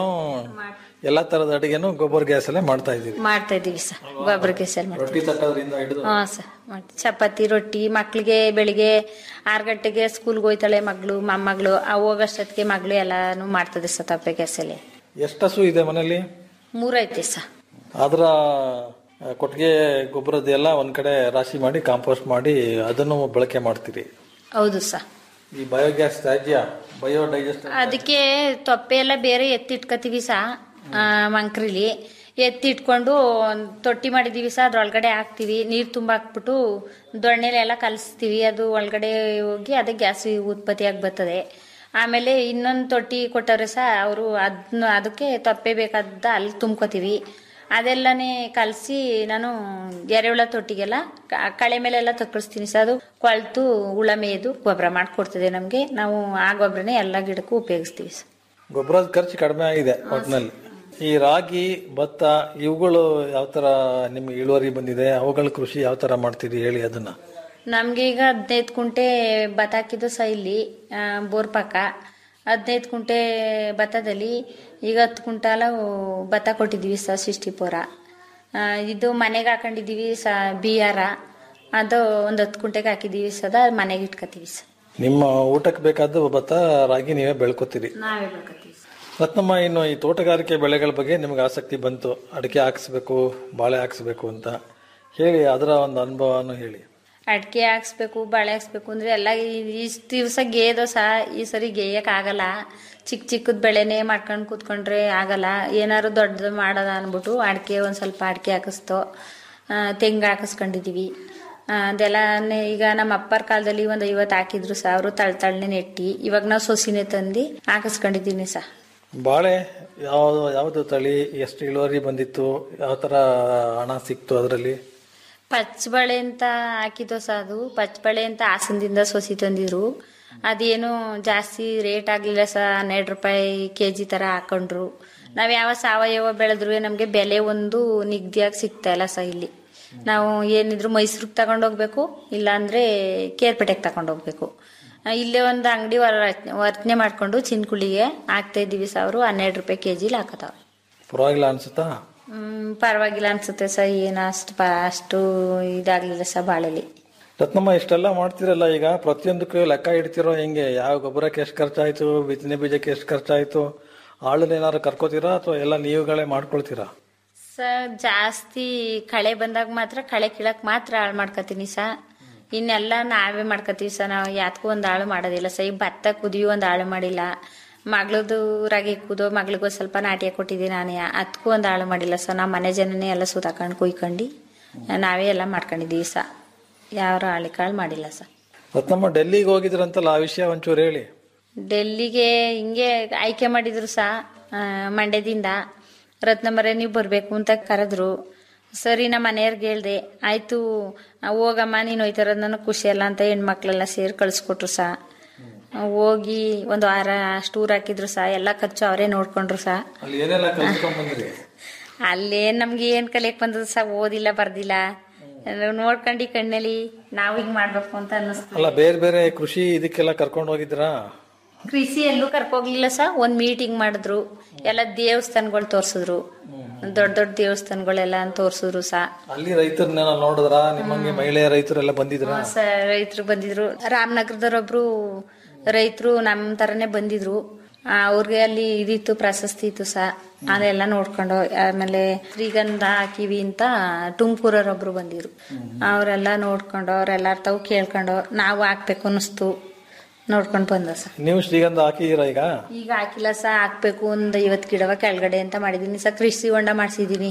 ಎಲ್ಲಾ ತರದ ಅಡಿಗೆನೂ ಗೊಬ್ಬರ ಗ್ಯಾಸ್ ಅಲ್ಲೇ ಮಾಡ್ತಾ ಇದ್ದೀವಿ ಮಾಡ್ತಾ ಇದೀವಿ ಸರ್ ಗೊಬ್ಬರ ಕೆಸಲ್ ಮಾಡ್ತೀವಿ ರೊಟ್ಟಿ ತಟ್ಟೋದ್ರಿಂದ ಹಿಡಿದು ಹಾ ಸರ್ ಮಾಡ್ತೀವಿ ಚಪಾತಿ ರೊಟ್ಟಿ ಮಕ್ಳಿಗೆ ಬೆಳಿಗ್ಗೆ ಆರು ಗಂಟೆಗೆ ಸ್ಕೂಲ್ಗೆ ಹೋಯ್ತಾಳೆ ಮಗಳು ಮೊಮ್ಮಗಳು ಆ ಹೋಗೋಷ್ಟೊತ್ತಿಗೆ ಮಗಳು ಎಲ್ಲಾನು ಮಾಡ್ತದೆ ಸರ್ ತಪ್ಪೆ ಗ್ಯಾಸಲ್ಲಿ ಎಷ್ಟು ಹಸು ಇದೆ ಮನೇಲಿ ಮೂರೈತೆ ಸರ್ ಅದರ ಆ, ಕೊಟ್ಟಿಗೆ ಗೊಬ್ಬರದ್ದೆಲ್ಲ ಒಂದ್ ಕಡೆ ರಾಶಿ ಮಾಡಿ ಕಾಂಪೋಸ್ಟ್ ಮಾಡಿ ಅದನ್ನು ಬಳಕೆ ಮಾಡ್ತೀರಿ ಹೌದು ಸರ್ ಈ ಬಯೋಗ್ಯಾಸ್ ತ್ಯಾಜ್ಯ ಬಯೋಡೈಜೆಸ್ಟ್ ಅದಕ್ಕೆ ತೊಪ್ಪೆ ಎಲ್ಲ ಬೇರೆ ಎತ್ತಿಟ್ಕೋತೀವಿ ಸಾ ಮಂಕ್ರಿಲಿ ಎತ್ತಿಟ್ಕೊಂಡು ಒಂದ್ ತೊಟ್ಟಿ ಮಾಡಿದೀವಿ ಸಾ ಅದ್ರೊಳಗಡೆ ಹಾಕ್ತಿವಿ ನೀರ್ ತುಂಬ ಹಾಕ್ಬಿಟ್ಟು ದೊಣ್ಣೆಲೆಲ್ಲ ಕಲಿಸ್ತೀವಿ ಅದು ಒಳಗಡೆ ಹೋಗಿ ಅದೇ ಗ್ಯಾಸ್ ಉತ್ಪತ್ತಿಯಾಗಿ ಬರ್ತದೆ ಆಮೇಲೆ ಇನ್ನೊಂದು ತೊಟ್ಟಿ ಕೊಟ್ಟವ್ರೆ ಸಹ ಅವರು ಅದನ್ನ ಅದಕ್ಕೆ ತೊಪ್ಪೆ ಬೇಕಾದ ಅಲ್ಲಿ ತುಂಬ್ಕೋತೀವಿ ಅದೆಲ್ಲನೇ ಕಲಸಿ ನಾನು ಎರೆಹುಳ ತೊಟ್ಟಿಗೆಲ್ಲ ಕ- ಕಳೆ ಮೇಲೆಲ್ಲ ತಕ್ಕಳಿಸ್ತೀನಿ ಸರ್ ಅದು ಕೊಳ್ತು ಹುಳ ಮೇಯ್ದು ಗೊಬ್ಬರ ಮಾಡಿಕೊಡ್ತದೆ ನಮಗೆ ನಾವು ಆ ಗೊಬ್ಬರನೇ ಎಲ್ಲ ಗಿಡಕ್ಕೂ ಉಪಯೋಗಿಸ್ತೀವಿ ಸರ್ ಗೊಬ್ಬರದ ಖರ್ಚು ಕಡಿಮೆ ಆಗಿದೆ ಒಟ್ಟಿನಲ್ಲಿ ಈ ರಾಗಿ ಭತ್ತ ಇವುಗಳು ಯಾವ ತರ ನಿಮ್ಗೆ ಇಳುವರಿ ಬಂದಿದೆ ಅವುಗಳ ಕೃಷಿ ಯಾವ ತರ ಮಾಡ್ತೀರಿ ಹೇಳಿ ಅದನ್ನ ನಮ್ಗೆ ಈಗ ಹದಿನೈದು ಕುಂಟೆ ಭತ್ತ ಹಾಕಿದ್ದು ಸಹ ಇಲ್ಲಿ ಆ, ಬೋರ್ ಪಕ್ಕ ಹದಿನೈದು ಕುಂಟೆ ಭತ್ತದಲ್ಲಿ ಈಗ ಹತ್ತು ಕುಂಟಾಲ ಭತ್ತ ಕೊಟ್ಟಿದ್ದೀವಿ ಸರ್ ಸಿಕ್ಸ್ಟಿಪೋರ ಇದು ಮನೆಗೆ ಹಾಕೊಂಡಿದ್ದೀವಿ ಸ ಬಿಯಾರ ಅದು ಒಂದು ಹತ್ತು ಕುಂಟೆಗೆ ಹಾಕಿದ್ದೀವಿ ಸದ ಮನೆಗೆ ಇಟ್ಕೊತೀವಿ ಸರ್ ನಿಮ್ಮ ಊಟಕ್ಕೆ ಬೇಕಾದ ಭತ್ತ ರಾಗಿ ನೀವೇ ಬೆಳ್ಕೊತೀರಿ ನಾವೇ ಬೆಳ್ಕೊತೀವಿ ರತ್ನಮ್ಮ ಇನ್ನು ಈ ತೋಟಗಾರಿಕೆ ಬೆಳೆಗಳ ಬಗ್ಗೆ ನಿಮ್ಗೆ ಆಸಕ್ತಿ ಬಂತು ಅಡಿಕೆ ಹಾಕ್ಸ್ಬೇಕು ಬಾಳೆ ಹಾಕ್ಸ್ಬೇಕು ಅಂತ ಹೇಳಿ ಅದರ ಒಂದು ಅನುಭವನು ಹೇಳಿ ಅಡಿಕೆ ಹಾಕ್ಸ್ಬೇಕು ಬಾಳೆ ಹಾಕ್ಸ್ಬೇಕು ಅಂದ್ರೆ ಎಲ್ಲ ಇಷ್ಟು ದಿವಸ ಗೇದೋ ಸಹ ಈ ಸರಿ ಗೇಯಕ್ ಆಗಲ್ಲ ಚಿಕ್ಕ ಚಿಕ್ಕದ ಬೆಳೆನೇ ಮಾಡ್ಕೊಂಡು ಕೂತ್ಕೊಂಡ್ರೆ ಆಗಲ್ಲ ಏನಾದ್ರು ದೊಡ್ಡದು ಮಾಡೋದ ಅಂದ್ಬಿಟ್ಟು ಅಡಿಕೆ ಒಂದು ಸ್ವಲ್ಪ ಅಡಿಕೆ ಹಾಕಿಸ್ತೋ ಆ, ತೆಂಗು ಹಾಕಿಸ್ಕೊಂಡಿದೀವಿ ಆ, ಅದೆಲ್ಲ ಈಗ ನಮ್ಮ ಅಪ್ಪರ ಕಾಲದಲ್ಲಿ ಒಂದು ಐವತ್ತು ಹಾಕಿದ್ರು ಸಹ ಅವರು ತಳ್ ತಳ್ನೆ ನೆಟ್ಟಿ ಇವಾಗ ನಾವು ಸೊಸಿನೇ ತಂದು ಹಾಕಿಸ್ಕೊಂಡಿದ್ದೀನಿ ಸಹ ಬಾಳೆ ಯಾವ್ದು ಯಾವ್ದು ತಳಿ ಎಷ್ಟು ಇಳುವರಿ ಬಂದಿತ್ತು ಯಾವ ತರ ಹಣ ಸಿಕ್ತು ಅದರಲ್ಲಿ ಪಚ್ಚಬಳೆ ಅಂತ ಹಾಕಿದ್ದು ಸಹ ಅದು ಪಚ್ಚಬಳೆ ಅಂತ ಹಾಸನದಿಂದ ಸೊಸಿ ತಂದಿದ್ರು ಅದೇನು ಜಾಸ್ತಿ ರೇಟ್ ಆಗ್ಲಿಲ್ಲ ಸಹ ಹನ್ನೆರಡು ರೂಪಾಯಿ ಕೆ ಜಿ ಥರ ಹಾಕೊಂಡ್ರು ನಾವು ಯಾವ ಸಾವಯವ ಬೆಳೆದ್ರು ನಮಗೆ ಬೆಲೆ ಒಂದು ನಿಗದಿಯಾಗಿ ಸಿಗ್ತಾ ಇಲ್ಲ ಸಹ ಇಲ್ಲಿ ನಾವು ಏನಿದ್ರು ಮೈಸೂರಿಗೆ ತಗೊಂಡೋಗ್ಬೇಕು ಇಲ್ಲಾಂದ್ರೆ ಕೇರ್ಪೇಟೆಗೆ ತಗೊಂಡೋಗ್ಬೇಕು ಆ, ಇಲ್ಲೇ ಒಂದು ಅಂಗಡಿ ವರ್ತನೆ ಮಾಡ್ಕೊಂಡು ಚಿನ್ಕುಳಿಗೆ ಹಾಕ್ತಾ ಇದ್ದೀವಿ ಸಹ ಅವರು ಹನ್ನೆರಡು ರೂಪಾಯಿ ಕೆ ಜಿಲಿ ಹಾಕತಾವ ಪರವಾಗಿಲ್ಲ ಅನ್ಸುತ್ತಾ ಹ್ಮ್ ಪರವಾಗಿಲ್ಲ ಅನ್ಸುತ್ತೆ ಸರ್ ಏನು ಅಷ್ಟು ಪ ಅಷ್ಟು ಇದಾಗ್ಲಿಲ್ಲ ಸರ್ ಬಾಳೆಲಿ ರತ್ನಮ್ಮ ಇಷ್ಟೆಲ್ಲ ಮಾಡ್ತಿರಲ್ಲ ಈಗ ಪ್ರತಿಯೊಂದಕ್ಕೂ ಲೆಕ್ಕ ಇಡ್ತಿರೋ ಹೆಂಗೆ ಯಾವ ಗೊಬ್ಬರಕ್ಕೆ ಎಷ್ಟು ಖರ್ಚಾಯ್ತು ಬಿತ್ತನೆ ಬೀಜಕ್ಕೆ ಎಷ್ಟು ಖರ್ಚಾಯ್ತು ಆಳನ್ನ ಏನಾದ್ರು ಕರ್ಕೋತೀರಾ ಅಥವಾ ಎಲ್ಲ ನೀವುಗಳೇ ಮಾಡ್ಕೊಳ್ತೀರಾ ಸರ್ ಜಾಸ್ತಿ ಕಳೆ ಬಂದಾಗ ಮಾತ್ರ ಕಳೆ ಕೀಳಕ್ ಮಾತ್ರ ಹಾಳು ಮಾಡ್ಕೊತೀನಿ ಸ ಇನ್ನೆಲ್ಲ ನಾವೇ ಮಾಡ್ಕೊತೀವಿ ಸರ್ ನಾವು ಯಾತ್ಗೂ ಒಂದು ಹಾಳು ಮಾಡೋದಿಲ್ಲ ಸರ್ ಈ ಭತ್ತ ಕುದಿಯು ಒಂದು ಹಾಳು ಮಾಡಿಲ್ಲ ಮಗಳದು ರಾಗಿ ಕುದೋ ಮಗಳಿಗೂ ಸ್ವಲ್ಪ ನಾಟ್ಯ ಕೊಟ್ಟಿದ್ದೀನಿ ನಾನೇ ಅದಕ್ಕೂ ಒಂದು ಹಾಳು ಮಾಡಿಲ್ಲ ಸರ್ ನಮ್ಮ ಮನೆ ಜನನೇ ಎಲ್ಲ ಸುತ್ತಾಕೊಂಡು ಕುಯ್ಕೊಂಡು ನಾವೇ ಎಲ್ಲ ಮಾಡ್ಕೊಂಡಿದ್ದೀವಿ ಸ ಯಾವ ಹಾಳಿ ಕಾಳು ಮಾಡಿಲ್ಲ ಸರ್ ರತ್ನಮ್ಮ ಡೆಲ್ಲಿಗೆ ಹೋಗಿದ್ರಂತಲ್ಲ ಆ ವಿಷಯ ಒಂಚೂರು ಹೇಳಿ ಡೆಲ್ಲಿಗೆ ಹಿಂಗೆ ಆಯ್ಕೆ ಮಾಡಿದ್ರು ಸಹ ಆ, ಮಂಡ್ಯದಿಂದ ರತ್ನಮರೆ ನೀವು ಬರಬೇಕು ಅಂತ ಕರೆದ್ರು ಸರಿ ನಮ್ಮ ಮನೆಯವ್ರಿಗೆ ಹೇಳ್ದೆ ಆಯ್ತು ಆ, ಹೋಗಮ್ಮ ನೀನು ಹೋಯ್ತಾರ ನನಗೆ ಖುಷಿ ಅಲ್ಲ ಅಂತ ಹೆಣ್ಮಕ್ಳೆಲ್ಲ ಸೇರಿ ಕಳಿಸ್ಕೊಟ್ರು ಸಹ ಹೋಗಿ ಒಂದು ವಾರ ಅಷ್ಟು ಊರ್ ಹಾಕಿದ್ರು ಸಹ ಎಲ್ಲ ಖರ್ಚು ಅವರೇ ನೋಡ್ಕೊಂಡ್ರು ಸಹ ಅಲ್ಲಿ ಏನೆಲ್ಲ ಕಲ್ತ್ಕೊಂಡ್ ಬಂದ್ರಿ ಅಲ್ಲೇ ನಮ್ಗೆ ಏನ್ ಕಲಿಯಕ್ ಬಂದದ ಸಹ ಓದಿಲ್ಲ ಬರ್ದಿಲ್ಲ ನೋಡ್ಕೊಂಡು ಕಣ್ಣಲ್ಲಿ ನಾವು ಹಿಂಗ್ ಮಾಡ್ಬೇಕು ಅಂತ ಅನ್ನಿಸ್ತು ಅಲ್ಲ ಬೇರೆ ಬೇರೆ ಕೃಷಿ ಇದಕ್ಕೆಲ್ಲ ಕರ್ಕೊಂಡು ಹೋಗಿದ್ರಾ ಕೃಷಿ ಎಲ್ಲೂ ಕರ್ಕೋಗ್ಲಿಲ್ಲ ಸಹ ಒಂದ್ ಮೀಟಿಂಗ್ ಮಾಡಿದ್ರು ಎಲ್ಲ ದೇವಸ್ಥಾನಗಳು ತೋರ್ಸಿದ್ರು ದೊಡ್ಡ ದೊಡ್ಡ ದೇವಸ್ಥಾನಗಳೆಲ್ಲ ತೋರ್ಸಿದ್ರು ಸಹ ಅಲ್ಲಿ ರೈತರನ್ನೆಲ್ಲ ನೋಡಿದ್ರ ನಿಮ್ಮಂಗೆ ಮಹಿಳೆಯ ರೈತರೆಲ್ಲ ಬಂದಿದ್ರ ರೈತರು ಬಂದಿದ್ರು ರಾಮನಗರದವರೊಬ್ರು ರೈತರು ನಮ್ ತರನೇ ಬಂದಿದ್ರು ಆ, ಅವ್ರಿಗೆ ಅಲ್ಲಿ ಇದಿತ್ತು ಪ್ರಶಸ್ತಿ ಇತ್ತು ಸಹ ಅದೆಲ್ಲ ನೋಡ್ಕೊಂಡು ಆಮೇಲೆ ಶ್ರೀಗಂಧ ಹಾಕಿವಿ ಅಂತ ತುಮಕೂರೊಬ್ರು ಬಂದಿದ್ರು ಅವರೆಲ್ಲ ನೋಡ್ಕೊಂಡು ಅವ್ರೆಲ್ಲಾರ ತಾವು ಕೇಳ್ಕೊಂಡು ನಾವು ಹಾಕ್ಬೇಕು ಅನ್ನಿಸ್ತು ನೋಡ್ಕೊಂಡು ಬಂದ ಸರ್ ನೀವು ಶ್ರೀಗಂಧ ಹಾಕಿದೀರಾ ಈಗ ಈಗ ಹಾಕಿಲ್ಲ ಸಹ ಹಾಕ್ಬೇಕು ಒಂದ್ ಐವತ್ ಗಿಡವ ಕೆಳಗಡೆ ಅಂತ ಮಾಡಿದೀನಿ ಸಹ ಕೃಷಿ ಹೊಂಡ ಮಾಡ್ಸಿದೀನಿ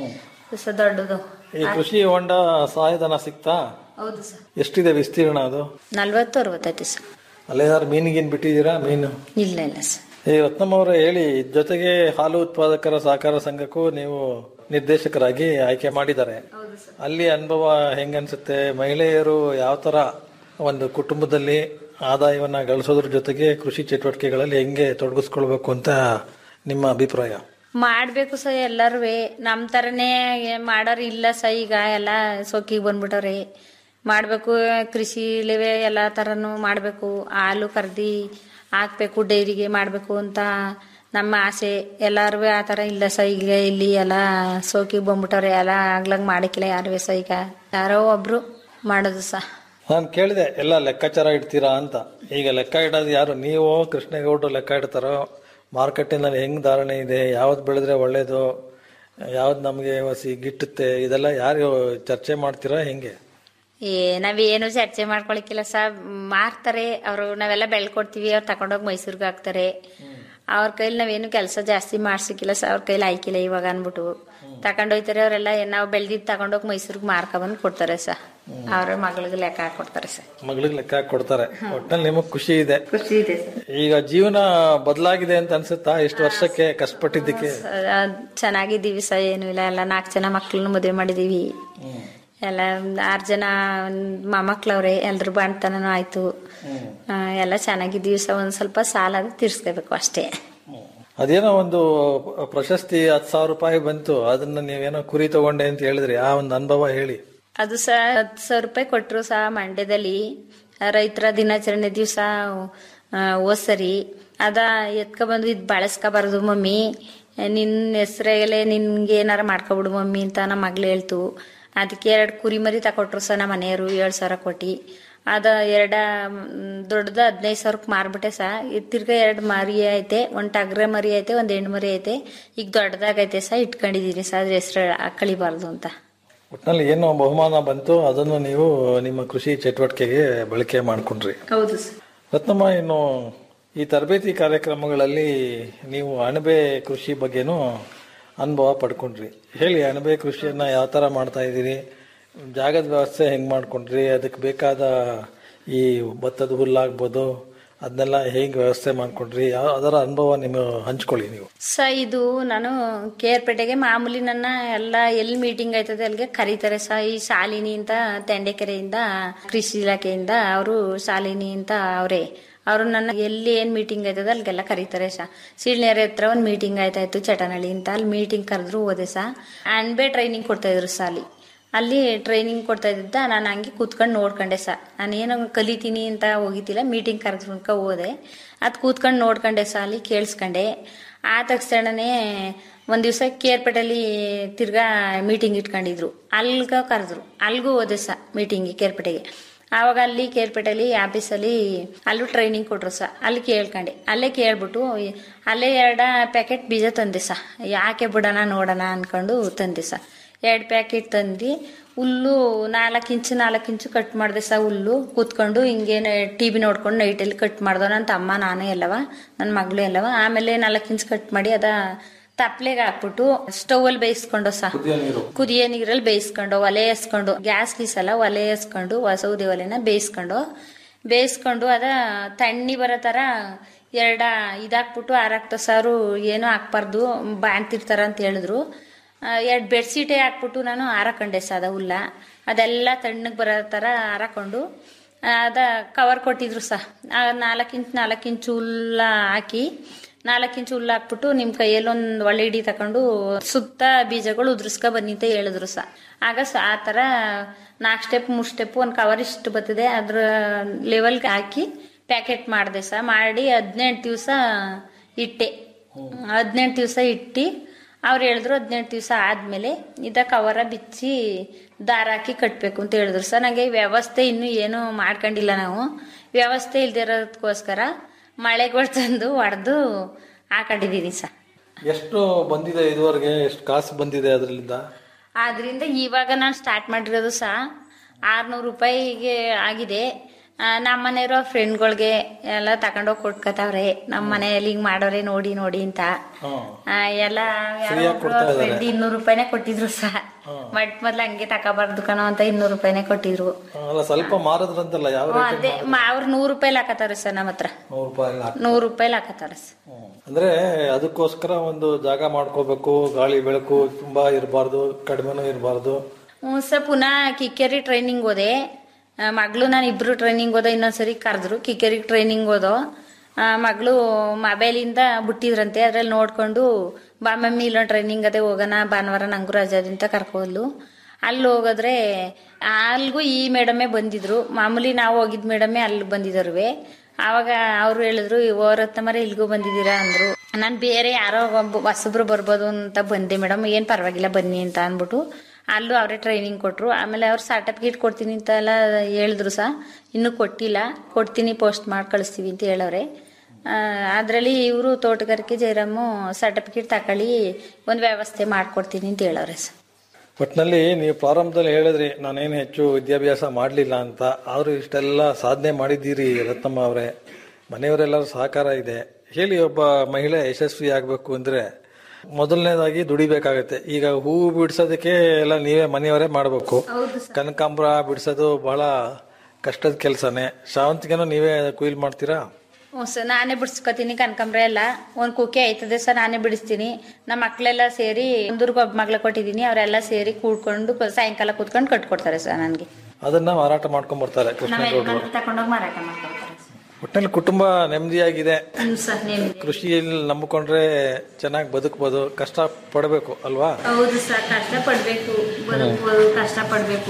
ಸಹ ದೊಡ್ಡದು ಈ ಕೃಷಿ ಹೊಂಡ ಸಹಾಯಧನ ಸಿಕ್ತಾ ಹೌದು ಸರ್ ಎಷ್ಟಿದೆ ವಿಸ್ತೀರ್ಣ ಅದು ನಲ್ವತ್ತು ಅರವತ್ತೈತಿ ಸರ್ ಅಲ್ಲೇನಾದ್ರು ಮೀನಿಗೇನ್ ಬಿಟ್ಟಿದ್ದೀರಾ ಮೀನು ಇಲ್ಲ ಇಲ್ಲ ಸರ್ ಈ ರತ್ನಮ್ಮ ಅವರೇ ಹೇಳಿ ಜೊತೆಗೆ ಹಾಲು ಉತ್ಪಾದಕರ ಸಹಕಾರ ಸಂಘಕ್ಕೂ ನೀವು ನಿರ್ದೇಶಕರಾಗಿ ಆಯ್ಕೆ ಮಾಡಿದ್ದಾರೆ ಅಲ್ಲಿ ಅನುಭವ ಹೆಂಗನ್ಸುತ್ತೆ ಮಹಿಳೆಯರು ಯಾವ ತರ ಒಂದು ಕುಟುಂಬದಲ್ಲಿ ಆದಾಯವನ್ನ ಗಳಿಸೋದ್ರ ಜೊತೆಗೆ ಕೃಷಿ ಚಟುವಟಿಕೆಗಳಲ್ಲಿ ಹೆಂಗೆ ತೊಡಗಿಸ್ಕೊಳ್ಬೇಕು ಅಂತ ನಿಮ್ಮ ಅಭಿಪ್ರಾಯ ಮಾಡ್ಬೇಕು ಸಹ ಎಲ್ಲರೂ ನಮ್ ತರನೇ ಮಾಡೋರು ಇಲ್ಲ ಸಹ ಈಗ ಎಲ್ಲ ಸೊಕ್ಕಿಗೆ ಬಂದ್ಬಿಟ್ಟವ್ರೆ ಮಾಡ್ಬೇಕು ಕೃಷಿಲಿವೆ ಎಲ್ಲ ತರನು ಮಾಡ್ಬೇಕು ಹಾಲು ಕರ್ದಿ ಹಾಕ್ಬೇಕು ಡೈರಿಗೆ ಮಾಡ್ಬೇಕು ಅಂತ ನಮ್ಮ ಆಸೆ ಎಲ್ಲಾರು ಆ ತರ ಇಲ್ಲ ಸಹ ಈಗ ಇಲ್ಲಿ ಎಲ್ಲ ಸೋಕಿಗೆ ಬಂದ್ಬಿಟ್ಟವ್ರೆ ಎಲ್ಲ ಆಗ್ಲಂಗ್ ಮಾಡಕ್ಕಿಲ್ಲ ಯಾರು ಸಹ ಈಗ ಯಾರೋ ಒಬ್ರು ಮಾಡೋದು ಸಹ ನಾನು ಕೇಳಿದೆ ಎಲ್ಲ ಲೆಕ್ಕಾಚಾರ ಇಡ್ತೀರಾ ಅಂತ ಈಗ ಲೆಕ್ಕ ಇಡೋದು ಯಾರು ನೀವು ಕೃಷ್ಣೇಗೌಡರು ಲೆಕ್ಕ ಇಡ್ತಾರೋ ಮಾರ್ಕೆಟಿನಲ್ಲಿ ಹೆಂಗ್ ಧಾರಣೆ ಇದೆ ಯಾವ್ದು ಬೆಳೆದ್ರೆ ಒಳ್ಳೇದು ಯಾವ್ದು ನಮಗೆ ವಸಿ ಗಿಟ್ಟುತ್ತೆ ಇದೆಲ್ಲ ಯಾರು ಚರ್ಚೆ ಮಾಡ್ತೀರಾ ಹೆಂಗೆ ಏ ನಾವೇನು ಚರ್ಚೆ ಮಾಡ್ಕೊಳಕಿಲ್ಲ ಸಹ ಮಾರ್ತಾರೆ ಅವರು ನಾವೆಲ್ಲ ಬೆಳ್ಕೊಡ್ತೀವಿ ಅವ್ರು ತಗೊಂಡೋಗಿ ಮೈಸೂರಿಗೆ ಹಾಕ್ತಾರೆ ಅವ್ರ ಕೈಲಿ ನಾವೇನು ಕೆಲಸ ಜಾಸ್ತಿ ಮಾಡ್ಸಿಕ್ಕಿಲ್ಲ ಸರ್ ಅವ್ರ ಕೈಲಿ ಆಯ್ಕಿಲ್ಲ ಇವಾಗ ಅನ್ಬಿಟ್ಟು ತಗೊಂಡೋಯ್ತಾರೆ ಅವರೆಲ್ಲ ನಾವು ಬೆಳ್ದಿದ್ ತಗೊಂಡೋಗಿ ಮೈಸೂರಿಗೆ ಮಾರ್ಕೊಬಂದು ಕೊಡ್ತಾರೆ ಸರ್ ಅವ್ರ ಮಗಳಿಗೆ ಲೆಕ್ಕ ಹಾಕೊಡ್ತಾರೆ ಸರ್ ಮಗಳಿಗೆ ಲೆಕ್ಕ ಹಾಕಿ ಕೊಡ್ತಾರೆ ಒಟ್ಟಲ್ಲಿ ನಿಮಗ್ ಖುಷಿ ಇದೆ ಖುಷಿ ಇದೆ ಸರ್ ಈಗ ಜೀವನ ಬದಲಾಗಿದೆ ಅಂತ ಅನ್ಸುತ್ತಾ ಇಷ್ಟು ವರ್ಷಕ್ಕೆ ಕಷ್ಟಪಟ್ಟಿದ್ದಕ್ಕೆ ಚೆನ್ನಾಗಿದ್ದೀವಿ ಸರ್ ಏನು ಇಲ್ಲ ಎಲ್ಲ ನಾಲ್ಕು ಜನ ಮಕ್ಳನ್ನು ಮದುವೆ ಮಾಡಿದೀವಿ ಎಲ್ಲ ಆರು ಜನ ಮೊಮ್ಮಕ್ಳವ್ರೆ ಎಲ್ರು ಬಾಣ್ತನೂ ಆಯ್ತು ಆ, ಎಲ್ಲ ಚೆನ್ನಾಗಿದ್ದೀವಿ ಸರ್ ಒಂದ್ ಸ್ವಲ್ಪ ಸಾಲ ತೀರ್ಸ್ಕೋಬೇಕು ಅಷ್ಟೇ ಅದೇನೋ ಒಂದು ಪ್ರಶಸ್ತಿ ಹತ್ತು ಸಾವಿರ ರೂಪಾಯಿ ಬಂತು ಅದನ್ನ ನೀವೇನೋ ಕುರಿ ತಗೊಂಡೆ ಅಂತ ಹೇಳಿದ್ರಿ ಆ ಒಂದು ಅನುಭವ ಹೇಳಿ ಅದು ಸಹ ಹತ್ತು ಸಾವಿರ ರೂಪಾಯಿ ಕೊಟ್ಟರು ಸಹ ಮಂಡ್ಯದಲ್ಲಿ ರೈತರ ದಿನಾಚರಣೆ ದಿವಸ ಹೋದ್ ಸರಿ ಅದ ಎತ್ಕೊ ಬಂದು ಇದು ಬಳಸ್ಕೋಬಾರ್ದು ಮಮ್ಮಿ ನಿನ್ನ ಹೆಸ್ರಾಗಲೇ ನಿನ್ಗೆ ಏನಾರ ಮಾಡ್ಕೊಬಿಡು ಮಮ್ಮಿ ಅಂತ ನಮ್ಮ ಮಗ್ಳು ಹೇಳ್ತು ಅದಕ್ಕೆ ಎರಡು ಕುರಿ ಮರಿ ತಕೊಟ್ರು ಸಹ ನಮ್ಮ ಮನೆಯವರು ಏಳು ಸಾವಿರ ಕೊಟ್ಟು ಅದ ಎರಡ ದೊಡ್ಡದ ಹದಿನೈದು ಸಾವಿರಕ್ಕೆ ಮಾರ್ಬಿಟ್ಟೆ ಸಹ ತಿರ್ಗಾ ಎರಡು ಮರಿ ಐತೆ ಒಂದು ಟಗ್ರೆ ಮರಿ ಐತೆ ಒಂದು ಹೆಣ್ಣು ಮರಿ ಐತೆ ಈಗ ದೊಡ್ಡದಾಗೈತೆ ಸಹ ಇಟ್ಕೊಂಡಿದೀನಿ ಸಹ ಅದ್ರ ಹೆಸ್ರು ಕಳಿಬಾರ್ದು ಅಂತ ಒಟ್ಟಿನಲ್ಲಿ ಏನು ಬಹುಮಾನ ಬಂತು ಅದನ್ನು ನೀವು ನಿಮ್ಮ ಕೃಷಿ ಚಟುವಟಿಕೆಗೆ ಬಳಕೆ ಮಾಡಿಕೊಂಡ್ರಿ ಹೌದು ಸರ್ ರತ್ನಮ್ಮ ಇನ್ನು ಈ ತರಬೇತಿ ಕಾರ್ಯಕ್ರಮಗಳಲ್ಲಿ ನೀವು ಅಣಬೆ ಕೃಷಿ ಬಗ್ಗೆನೂ ಅನುಭವ ಪಡ್ಕೊಂಡ್ರಿ ಹೇಳಿ ಅಣಬೆ ಕೃಷಿಯನ್ನ ಯಾವ ಥರ ಮಾಡ್ತಾ ಇದ್ದೀರಿ ಜಾಗದ ವ್ಯವಸ್ಥೆ ಹೆಂಗೆ ಮಾಡ್ಕೊಂಡ್ರಿ ಅದಕ್ಕೆ ಬೇಕಾದ ಈ ಭತ್ತದ ಹುಲ್ಲಾಗ್ಬೋದು ಅದನ್ನೆಲ್ಲ ಹೇಗೆ ವ್ಯವಸ್ಥೆ ಮಾಡ್ಕೊಂಡ್ರಿ ಯಾವ ಅದರ ಅನುಭವ ನೀವು ಹಂಚ್ಕೊಳ್ಳಿ ನೀವು ಸ ಇದು ನಾನು ಕೇರ್ಪೇಟೆಗೆ ಮಾಮೂಲಿ ನನ್ನ ಎಲ್ಲ ಎಲ್ಲಿ ಮೀಟಿಂಗ್ ಆಯ್ತದೆ ಅಲ್ಲಿಗೆ ಕರೀತಾರೆ ಸ ಈ ಶಾಲಿನಿ ಅಂತ ತೆಂಡೆಕೆರೆಯಿಂದ ಕೃಷಿ ಇಲಾಖೆಯಿಂದ ಅವರು ಶಾಲಿನಿ ಅಂತ ಅವರೇ ಅವರು ನನ್ನ ಎಲ್ಲಿ ಏನ್ ಮೀಟಿಂಗ್ ಆಯ್ತದೆ ಅಲ್ಲಿಗೆಲ್ಲ ಕರೀತಾರೆ ಸ ಸೀಳ್ನೇರೆ ಹತ್ರ ಒಂದು ಮೀಟಿಂಗ್ ಆಯ್ತಾಯ್ತು ಚಟನಳ್ಳಿ ಅಂತ ಅಲ್ಲಿ ಮೀಟಿಂಗ್ ಕರೆದ್ರು ಹೋದೆ ಸ ಅನ್ಬೆ ಟ್ರೈನಿಂಗ್ ಕೊಡ್ತಾ ಇದ್ರು ಸಾಲಿ ಅಲ್ಲಿ ಟ್ರೈನಿಂಗ್ ಕೊಡ್ತಾ ಇದ್ದ ನಾನು ಹಂಗೆ ಕೂತ್ಕೊಂಡು ನೋಡ್ಕೊಂಡೆ ಸ ನಾನು ಏನೋ ಕಲಿತೀನಿ ಅಂತ ಹೋಗಿದ್ದಿಲ್ಲ ಮೀಟಿಂಗ್ ಕರೆದ್ಕೊಂಡ್ಕ ಹೋದೆ ಅದು ಕೂತ್ಕೊಂಡು ನೋಡ್ಕೊಂಡೆ ಸ ಅಲ್ಲಿ ಕೇಳಿಸ್ಕೊಂಡೆ ಆ ತಕ್ಷಣನೇ ಒಂದು ದಿವಸ ಕೇರ್ಪೇಟೆಯಲ್ಲಿ ತಿರ್ಗಾ ಮೀಟಿಂಗ್ ಇಟ್ಕೊಂಡಿದ್ರು ಅಲ್ಗ ಕರೆದ್ರು ಅಲ್ಗೂ ಹೋದೆ ಸ ಮೀಟಿಂಗಿಗೆ ಕೇರ್ಪೇಟೆಗೆ ಆವಾಗ ಅಲ್ಲಿ ಕೇರ್ಪೇಟೆಯಲ್ಲಿ ಆಫೀಸಲ್ಲಿ ಅಲ್ಲೂ ಟ್ರೈನಿಂಗ್ ಕೊಟ್ರು ಸ ಅಲ್ಲಿ ಕೇಳ್ಕೊಂಡೆ ಅಲ್ಲೇ ಕೇಳ್ಬಿಟ್ಟು ಅಲ್ಲೇ ಎರಡ ಪ್ಯಾಕೆಟ್ ಬೀಜ ತಂದೆ ಸ ಯಾಕೆ ಬಿಡೋಣ ನೋಡೋಣ ಅನ್ಕೊಂಡು ತಂದೆ ಸ ಎರಡು ಪ್ಯಾಕೆಟ್ ತಂದು ಹುಲ್ಲು ನಾಲ್ಕು ಇಂಚು ನಾಲ್ಕು ಇಂಚು ಕಟ್ ಮಾಡಿದೆ ಸ ಹುಲ್ಲು ಕೂತ್ಕೊಂಡು ಹಿಂಗೇನು ಟಿ ವಿ ನೋಡ್ಕೊಂಡು ನೈಟಲ್ಲಿ ಕಟ್ ಮಾಡ್ದೋ ನನ್ನ ತಮ್ಮ ನಾನು ಎಲ್ಲವ ನನ್ನ ಮಗಳು ಎಲ್ಲವ ಆಮೇಲೆ ನಾಲ್ಕು ಇಂಚು ಕಟ್ ಮಾಡಿ ಅದ ತಪ್ಲೆಗೆ ಹಾಕ್ಬಿಟ್ಟು ಸ್ಟವ್ ಅಲ್ಲಿ ಬೇಯಿಸ್ಕೊಂಡು ಸ ಕುದಿಯೋ ನೀರಲ್ಲಿ ಬೇಯಿಸ್ಕೊಂಡು ಒಲೆ ಎಸ್ಕೊಂಡು ಗ್ಯಾಸ್ ಗೀಸಲ್ಲ ಒಲೆ ಎಸ್ಕೊಂಡು ಸೌದೆ ಒಲೆನ ಬೇಯಿಸ್ಕೊಂಡು ಬೇಯಿಸ್ಕೊಂಡು ಅದ ತಣ್ಣಿ ಬರೋ ಥರ ಎರಡ ಇದಾಕ್ಬಿಟ್ಟು ಆರಾಕ್ತ ಸಾರು ಏನೂ ಹಾಕ್ಬಾರ್ದು ಬಾಣ್ತಿರ್ತಾರ ಅಂತ ಹೇಳಿದ್ರು ಎರಡು ಬೆಡ್ಶೀಟೇ ಹಾಕ್ಬಿಟ್ಟು ನಾನು ಹಾರಕೊಂಡೆ ಸ ಅದ ಹುಲ್ಲ ಅದೆಲ್ಲ ತಣ್ಣಗೆ ಬರೋ ಥರ ಹಾರಕೊಂಡು ಅದ ಕವರ್ ಕೊಟ್ಟಿದ್ರು ಸಹ ನಾಲ್ಕು ಇಂಚ್ ನಾಲ್ಕು ಇಂಚು ಹುಲ್ಲ ಹಾಕಿ ನಾಲ್ಕು ಇಂಚು ಹುಲ್ಲು ಹಾಕ್ಬಿಟ್ಟು ನಿಮ್ಮ ಕೈಯಲ್ಲಿ ಒಂದು ಒಳ್ಳೆ ಹಿಡಿ ತಕೊಂಡು ಸುತ್ತ ಬೀಜಗಳು ಉದುರಿಸ್ಕೊ ಬನ್ನಿ ಅಂತ ಹೇಳಿದ್ರು ಸಹ ಆಗ ಸ ಆ ಥರ ನಾಲ್ಕು ಸ್ಟೆಪ್ ಮೂರು ಸ್ಟೆಪ್ ಒಂದು ಕವರ್ ಇಷ್ಟು ಬರ್ತದೆ ಅದ್ರ ಲೆವೆಲ್ಗೆ ಹಾಕಿ ಪ್ಯಾಕೆಟ್ ಮಾಡಿದೆ ಸಹ ಮಾಡಿ ಹದಿನೆಂಟು ದಿವಸ ಇಟ್ಟೆ ಹದಿನೆಂಟು ದಿವಸ ಇಟ್ಟು ಅವ್ರು ಹೇಳಿದ್ರು ಹದಿನೆಂಟು ದಿವಸ ಆದಮೇಲೆ ಇದ ಕವರ ಬಿಚ್ಚಿ ದಾರ ಹಾಕಿ ಕಟ್ಟಬೇಕು ಅಂತ ಹೇಳಿದ್ರು ಸರ್ ನನಗೆ ವ್ಯವಸ್ಥೆ ಇನ್ನೂ ಏನೂ ಮಾಡ್ಕೊಂಡಿಲ್ಲ ನಾವು ವ್ಯವಸ್ಥೆ ಇಲ್ದಿರೋದಕ್ಕೋಸ್ಕರ ಮಳೆಗಳು ತಂದು ಹೊಡೆದು ಹಾಕೊಂಡಿದ್ದೀನಿ ಸರ್ ಎಷ್ಟು ಬಂದಿದೆ ಇದುವರೆಗೆ ಎಷ್ಟು ಕಾಸು ಬಂದಿದೆ ಅದರಿಂದ ಆದ್ರಿಂದ ಇವಾಗ ನಾನು ಸ್ಟಾರ್ಟ್ ಮಾಡಿರೋದು ಸಹ ಆರ್ನೂರು ರೂಪಾಯಿಗೆ ಆಗಿದೆ ಆ, ನಮ್ಮ ಮನೆಯವರು ಫ್ರೆಂಡ್ಗಳಿಗೆ ಎಲ್ಲ ತಗೊಂಡೋಗಿ ಕೊಟ್ಕೋತಾವ್ರೆ ನಮ್ಮ ಮನೆಯಲ್ಲಿ ಹಿಂಗ್ ಮಾಡೋರೆ ನೋಡಿ ನೋಡಿ ಅಂತ ಆ, ಎಲ್ಲ ಫ್ರೆಂಡ್ ಇನ್ನೂರು ರೂಪಾಯಿನೇ ಕೊಟ್ಟಿದ್ರು ಸಹ ಮಟ್ ಮೊದ್ಲು ಹಂಗೆ ತಗೋಬಾರ್ದು ಕಣೋ ಅಂತ ಇನ್ನೂರು ರೂಪಾಯಿನೇ ಕೊಟ್ಟಿದ್ರು ಅಲ್ಲ ಸ್ವಲ್ಪ ಮಾರದ್ರಂತಲ್ಲ ಯಾವ ಹ್ಮ್, ರೇಟ್ ಅದೇ ಮ- ಅವ್ರು ನೂರು ರೂಪಾಯಿ ಹಾಕತಾರ ಸರ್ ನಮ್ಮ ಹತ್ರ ನೂರು ರೂಪಾಯಿ ಹಾಕ್- ನೂರು ರೂಪಾಯಿ ಹಾಕತಾರ ಸರ್ ಅಂದ್ರೆ ಅದಕ್ಕೋಸ್ಕರ ಒಂದು ಜಾಗ ಮಾಡ್ಕೋಬೇಕು ಗಾಳಿ ಬೆಳಕು ತುಂಬಾ ಇರಬಾರ್ದು ಕಡಿಮೆನೂ ಇರಬಾರ್ದು ಹ್ಞೂ ಸರ್ ಪುನಃ ಕಿಕ್ಕೇರಿ ಟ್ರೈನಿಂಗ್ ಹೋದೆ ಆ, ಮಗಳು ನಾನು ಇಬ್ರು ಟ್ರೈನಿಂಗ್ ಹೋದ ಇನ್ನೊಂದ್ಸರಿ ಕರೆದ್ರು ಕಿಕ್ಕೇರಿಗೆ ಟ್ರೈನಿಂಗ್ ಹೋದೋ ಆ, ಮಗಳು ಮೊಬೈಲಿಂದ ಬಿಟ್ಟಿದ್ರಂತೆ ಅದ್ರಲ್ಲಿ ನೋಡ್ಕೊಂಡು ಬಾ ಮಮ್ಮಿ ಇಲ್ಲೊಂದು ಟ್ರೈನಿಂಗ್ ಅದೇ ಹೋಗೋಣ ಭಾನುವಾರ ನಂಗೂ ರಜೆ ಅದ ಅಂತ ಕರ್ಕೋದ್ಲು ಅಲ್ಲಿ ಹೋಗೋದ್ರೆ ಅಲ್ಗೂ ಈ ಮೇಡಮೇ ಬಂದಿದ್ರು ಮಾಮೂಲಿ ನಾವು ಹೋಗಿದ್ ಮೇಡಮೇ ಅಲ್ಲಿ ಬಂದಿದ್ದರುವೆ ಆವಾಗ ಅವ್ರು ಹೇಳಿದ್ರು ಓರತ್ತ ಮರ ಇಲ್ಗೂ ಬಂದಿದ್ದೀರಾ ಅಂದ್ರು ನಾನು ಬೇರೆ ಯಾರೋ ಒಬ್ಬ ಹೊಸಬ್ರು ಬರ್ಬೋದು ಅಂತ ಬಂದೆ ಮೇಡಮ್ ಏನ್ ಪರವಾಗಿಲ್ಲ ಬನ್ನಿ ಅಂತ ಅಂದ್ಬಿಟ್ಟು ಅಲ್ಲೂ ಅವರೇ ಟ್ರೈನಿಂಗ್ ಕೊಟ್ರು ಆಮೇಲೆ ಅವ್ರು ಸರ್ಟಿಫಿಕೇಟ್ ಕೊಡ್ತೀನಿ ಅಂತ ಎಲ್ಲ ಹೇಳಿದ್ರು ಸಹ ಇನ್ನೂ ಕೊಟ್ಟಿಲ್ಲ ಕೊಡ್ತೀನಿ ಪೋಸ್ಟ್ ಮಾಡಿ ಕಳಿಸ್ತೀವಿ ಅಂತ ಹೇಳವ್ರೆ ಅದರಲ್ಲಿ ಇವರು ತೋಟಗಾರಿಕೆ ಜಯರಾಮು ಸರ್ಟಿಫಿಕೇಟ್ ತಗೊಳ್ಳಿ ಒಂದು ವ್ಯವಸ್ಥೆ ಮಾಡ್ಕೊಡ್ತೀನಿ ಅಂತ ಹೇಳವ್ರೆ ಸರ್ ಒಟ್ಟಿನಲ್ಲಿ ನೀವು ಪ್ರಾರಂಭದಲ್ಲಿ ಹೇಳಿದ್ರಿ ನಾನೇನು ಹೆಚ್ಚು ವಿದ್ಯಾಭ್ಯಾಸ ಮಾಡಲಿಲ್ಲ ಅಂತ ಆದರೂ ಇಷ್ಟೆಲ್ಲ ಸಾಧನೆ ಮಾಡಿದ್ದೀರಿ ರತ್ನಮ್ಮ ಅವರೇ ಮನೆಯವರೆಲ್ಲರೂ ಸಹಕಾರ ಇದೆ ಹೇಳಿ ಒಬ್ಬ ಮಹಿಳೆ ಯಶಸ್ವಿ ಆಗಬೇಕು ಅಂದರೆ ಮೊದಲನೇದಾಗಿ ದುಡಿಬೇಕಾಗತ್ತೆ ಈಗ ಹೂವು ಬಿಡಿಸೋದಕ್ಕೆ ಎಲ್ಲ ನೀವೇ ಮನೆಯವರೇ ಮಾಡಬೇಕು ಕನಕಾಂಬರ ಬಿಡಿಸೋದು ಬಹಳ ಕಷ್ಟದ ಕೆಲಸನೇ ಶಾವಂತಿಗೆನೂ ನೀವೇ ಕುಯ್ಲ್ ಮಾಡ್ತೀರಾ ಹ್ಞೂ ಸರ್ ನಾನೇ ಬಿಡಿಸ್ಕೊತೀನಿ ಕನಕಾಂಬ್ರ ಎಲ್ಲ ಒಂದು ಕುಕ್ಕೆ ಆಯ್ತದೆ ಸರ್ ನಾನೇ ಬಿಡಿಸ್ತೀನಿ ನಮ್ಮ ಮಕ್ಕಳೆಲ್ಲ ಸೇರಿ ಒಂದೂರ್ಗೆ ಒಬ್ಬ ಮಗ್ಳ ಕೊಟ್ಟಿದ್ದೀನಿ ಅವರೆಲ್ಲ ಸೇರಿ ಕೂಡ್ಕೊಂಡು ಕ- ಸಾಯಂಕಾಲ ಕೂತ್ಕೊಂಡು ಕಟ್ಕೊಡ್ತಾರೆ ಸರ್ ನನಗೆ ಅದನ್ನ ಮಾರಾಟ ಮಾಡ್ಕೊಂಡ್ ಬರ್ತಾರೆ ಕೃಷ್ಣಗೌಡರು ತಗೊಂಡೋಗಿ ಮಾರಾಟ ಮಾಡ್ಕೊಡ್ತಾರೆ ಒಟ್ಟಿನಲ್ಲಿ ಕುಟುಂಬ ನೆಮ್ಮದಿಯಾಗಿದೆ ಹ್ಞೂ ಸರ್ ನೆಮ್ಮದಿ ಕೃಷಿಯಲ್ಲಿ ನಂಬಿಕೊಂಡ್ರೆ ಚೆನ್ನಾಗಿ ಬದುಕಬಹುದು ಕಷ್ಟ ಪಡಬೇಕು ಅಲ್ವಾ ಹೌದು ಸರ್ ಕಷ್ಟ ಪಡ್ಬೇಕು ಬದುಕ್ಬೋದು ಕಷ್ಟ ಪಡ್ಬೇಕು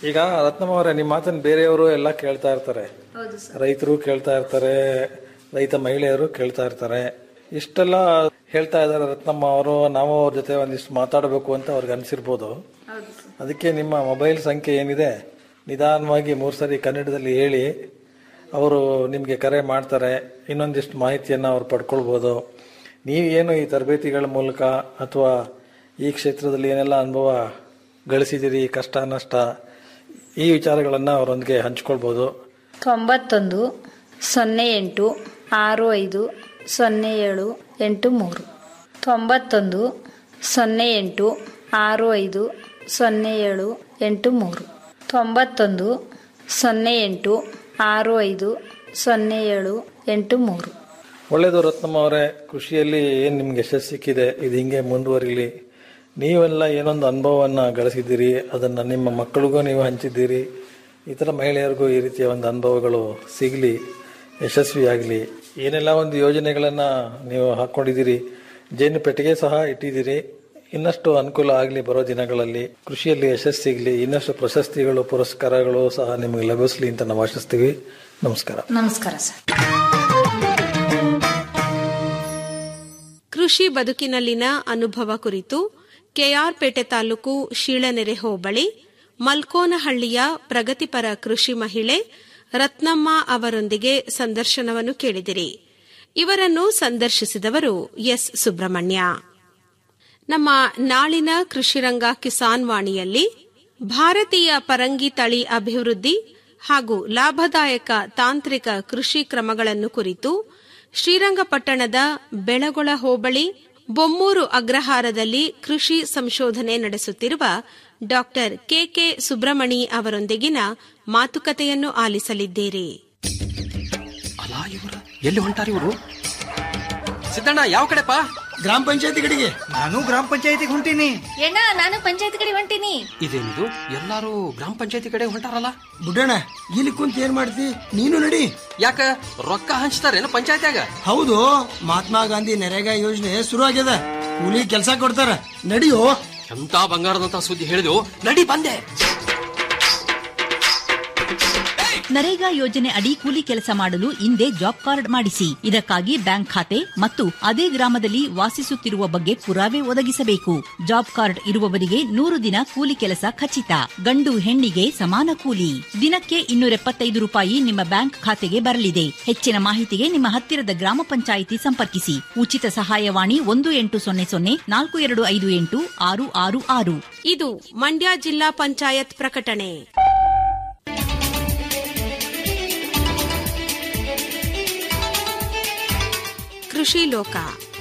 ಈಗ ರತ್ನಮ್ಮ ಅವರೇ ನಿಮ್ಮ ಮಾತನ್ನು ಬೇರೆಯವರು ಎಲ್ಲ ಕೇಳ್ತಾ ಇರ್ತಾರೆ ಹೌದು ಸರ್ ರೈತರು ಕೇಳ್ತಾ ಇರ್ತಾರೆ ರೈತ ಮಹಿಳೆಯರು ಕೇಳ್ತಾ ಇರ್ತಾರೆ ಇಷ್ಟೆಲ್ಲ ಹೇಳ್ತಾ ಇದ್ದಾರೆ ರತ್ನಮ್ಮ ಅವರು ನಾವು ಅವ್ರ ಜೊತೆ ಒಂದಿಷ್ಟು ಮಾತಾಡಬೇಕು ಅಂತ ಅವ್ರಿಗೆ ಅನಿಸಿರ್ಬೋದು ಹೌದು ಸರ್ ಅದಕ್ಕೆ ನಿಮ್ಮ ಮೊಬೈಲ್ ಸಂಖ್ಯೆ ಏನಿದೆ ನಿಧಾನವಾಗಿ ಮೂರು ಸರಿ ಕನ್ನಡದಲ್ಲಿ ಹೇಳಿ ಅವರು ನಿಮಗೆ ಕರೆ ಮಾಡ್ತಾರೆ ಇನ್ನೊಂದಿಷ್ಟು ಮಾಹಿತಿಯನ್ನು ಅವ್ರು ಪಡ್ಕೊಳ್ಬೋದು ನೀವೇನು ಈ ತರಬೇತಿಗಳ ಮೂಲಕ ಅಥವಾ ಈ ಕ್ಷೇತ್ರದಲ್ಲಿ ಏನೆಲ್ಲ ಅನುಭವ ಗಳಿಸಿದಿರಿ ಕಷ್ಟ ನಷ್ಟ ಈ ವಿಚಾರಗಳನ್ನು ಅವರೊಂದಿಗೆ ಹಂಚ್ಕೊಳ್ಬೋದು ತೊಂಬತ್ತೊಂದು ಸೊನ್ನೆ ಎಂಟು ಆರು ಐದು ಸೊನ್ನೆ ಏಳು ಎಂಟು ಮೂರು ತೊಂಬತ್ತೊಂದು ಸೊನ್ನೆ ಎಂಟು ಆರು ಐದು ಸೊನ್ನೆ ಏಳು ಎಂಟು ಮೂರು ತೊಂಬತ್ತೊಂದು ಸೊನ್ನೆ ಎಂಟು ಆರು ಐದು ಸೊನ್ನೆ ಏಳು ಎಂಟು ಮೂರು ಒಳ್ಳೆಯದು ರತ್ನಮ್ಮ ಅವರೇ ಕೃಷಿಯಲ್ಲಿ ಏನು ನಿಮ್ಗೆ ಯಶಸ್ಸು ಸಿಕ್ಕಿದೆ ಇದು ಹಿಂಗೆ ಮುಂದುವರಿಲಿ ನೀವೆಲ್ಲ ಏನೊಂದು ಅನುಭವವನ್ನು ಗಳಿಸಿದ್ದೀರಿ ಅದನ್ನು ನಿಮ್ಮ ಮಕ್ಕಳಿಗೂ ನೀವು ಹಂಚಿದ್ದೀರಿ ಇತರ ಮಹಿಳೆಯರಿಗೂ ಈ ರೀತಿಯ ಒಂದು ಅನುಭವಗಳು ಸಿಗಲಿ ಯಶಸ್ವಿಯಾಗಲಿ ಏನೆಲ್ಲ ಒಂದು ಯೋಜನೆಗಳನ್ನು ನೀವು ಹಾಕ್ಕೊಂಡಿದ್ದೀರಿ ಜೇನು ಪೆಟ್ಟಿಗೆ ಸಹ ಇಟ್ಟಿದ್ದೀರಿ ಇನ್ನಷ್ಟು ಅನುಕೂಲ ಆಗಲಿ ಬರೋ ದಿನಗಳಲ್ಲಿ ಕೃಷಿಯಲ್ಲಿ ಯಶಸ್ಸು ಸಿಗಲಿ ಇನ್ನಷ್ಟು ಪ್ರಶಸ್ತಿಗಳು ಪುರಸ್ಕಾರಗಳು ಸಹ ನಿಮಗೆ ಲಭಿಸಲಿ ಅಂತ ನಾವು ಆಶಿಸ್ತೀವಿ ನಮಸ್ಕಾರ ನಮಸ್ಕಾರ ಸರ್ ಕೃಷಿ ಬದುಕಿನಲ್ಲಿನ ಅನುಭವ ಕುರಿತು ಕೆಆರ್ಪೇಟೆ ತಾಲೂಕು ಶೀಳನೆರೆ ಹೋಬಳಿ ಮಲ್ಕೋನಹಳ್ಳಿಯ ಪ್ರಗತಿಪರ ಕೃಷಿ ಮಹಿಳೆ ರತ್ನಮ್ಮ ಅವರೊಂದಿಗೆ ಸಂದರ್ಶನವನ್ನು ಕೇಳಿದಿರಿ ಇವರನ್ನು ಸಂದರ್ಶಿಸಿದವರು ಎಸ್ ಸುಬ್ರಹ್ಮಣ್ಯ ನಮ್ಮ ನಾಳಿನ ಕೃಷಿರಂಗ ಕಿಸಾನ್ ವಾಣಿಯಲ್ಲಿ ಭಾರತೀಯ ಪರಂಗಿ ತಳಿ ಅಭಿವೃದ್ಧಿ ಹಾಗೂ ಲಾಭದಾಯಕ ತಾಂತ್ರಿಕ ಕೃಷಿ ಕ್ರಮಗಳನ್ನು ಕುರಿತು ಶ್ರೀರಂಗಪಟ್ಟಣದ ಬೆಳಗೊಳ ಹೋಬಳಿ ಬೊಮ್ಮೂರು ಅಗ್ರಹಾರದಲ್ಲಿ ಕೃಷಿ ಸಂಶೋಧನೆ ನಡೆಸುತ್ತಿರುವ ಡಾಕ್ಟರ್ ಕೆಕೆ ಸುಬ್ರಮಣಿ ಅವರೊಂದಿಗಿನ ಮಾತುಕತೆಯನ್ನು ಆಲಿಸಲಿದ್ದೀರಿ ಅಲಾ ಇವ್ರ ಎಲ್ಲಿ ಹೊಂಟಾರ ಇವರು ಸಿದ್ದಣ್ಣ ಯಾವ ಕಡೆಪಾ ಗ್ರಾಮ ಪಂಚಾಯತಿ ಕಡೆಗೆ ನಾನು ಗ್ರಾಮ ಪಂಚಾಯತಿಗೆ ಹೊಂಟೀನಿ ಎಣ್ಣ ನಾನು ಪಂಚಾಯತ್ ಕಡೆ ಹೊಂಟೀನಿ ಇದೇನಿದು ಎಲ್ಲಾರು ಗ್ರಾಮ ಪಂಚಾಯತಿ ಕಡೆ ಹೊಂಟಾರಲ್ಲ ಬುಡ್ಡಣ್ಣ ಇಲ್ಲಿ ಕುಂತ ಏನ್ ಮಾಡ್ತಿ ನೀನು ನಡಿ ಯಾಕ ರೊಕ್ಕ ಹಂಚ್ತಾರೇನು ಪಂಚಾಯತ್ಯಾಗ ಹೌದು ಮಹಾತ್ಮ ಗಾಂಧಿ ನರೇಗಾ ಯೋಜನೆ ಶುರು ಆಗ್ಯದ ಕೂಲಿ ಕೆಲಸ ಕೊಡ್ತಾರ ನಡಿಯೋ ಎಂತ ಬಂಗಾರದಂತ ಸುದ್ದಿ ಹೇಳಿದೆವು ನಡಿ ಬಂದೆ ನರೇಗಾ ಯೋಜನೆ ಅಡಿ ಕೂಲಿ ಕೆಲಸ ಮಾಡಲು ಹಿಂದೆ ಜಾಬ್ ಕಾರ್ಡ್ ಮಾಡಿಸಿ ಇದಕ್ಕಾಗಿ ಬ್ಯಾಂಕ್ ಖಾತೆ ಮತ್ತು ಅದೇ ಗ್ರಾಮದಲ್ಲಿ ವಾಸಿಸುತ್ತಿರುವ ಬಗ್ಗೆ ಪುರಾವೆ ಒದಗಿಸಬೇಕು ಜಾಬ್ ಕಾರ್ಡ್ ಇರುವವರಿಗೆ ನೂರು ದಿನ ಕೂಲಿ ಕೆಲಸ ಖಚಿತ ಗಂಡು ಹೆಣ್ಣಿಗೆ ಸಮಾನ ಕೂಲಿ ದಿನಕ್ಕೆ ಇನ್ನೂರ ಎಪ್ಪತ್ತೈದು ರೂಪಾಯಿ ನಿಮ್ಮ ಬ್ಯಾಂಕ್ ಖಾತೆಗೆ ಬರಲಿದೆ ಹೆಚ್ಚಿನ ಮಾಹಿತಿಗೆ ನಿಮ್ಮ ಹತ್ತಿರದ ಗ್ರಾಮ ಪಂಚಾಯಿತಿ ಸಂಪರ್ಕಿಸಿ ಉಚಿತ ಸಹಾಯವಾಣಿ ಒಂದು ಎಂಟು ಸೊನ್ನೆ ಸೊನ್ನೆ ನಾಲ್ಕು ಎರಡು ಐದು ಎಂಟು ಆರು ಆರು ಆರು ಇದು ಮಂಡ್ಯ ಜಿಲ್ಲಾ ಪಂಚಾಯತ್ ಪ್ರಕಟಣೆ ಕೃಷಿ ಲೋಕ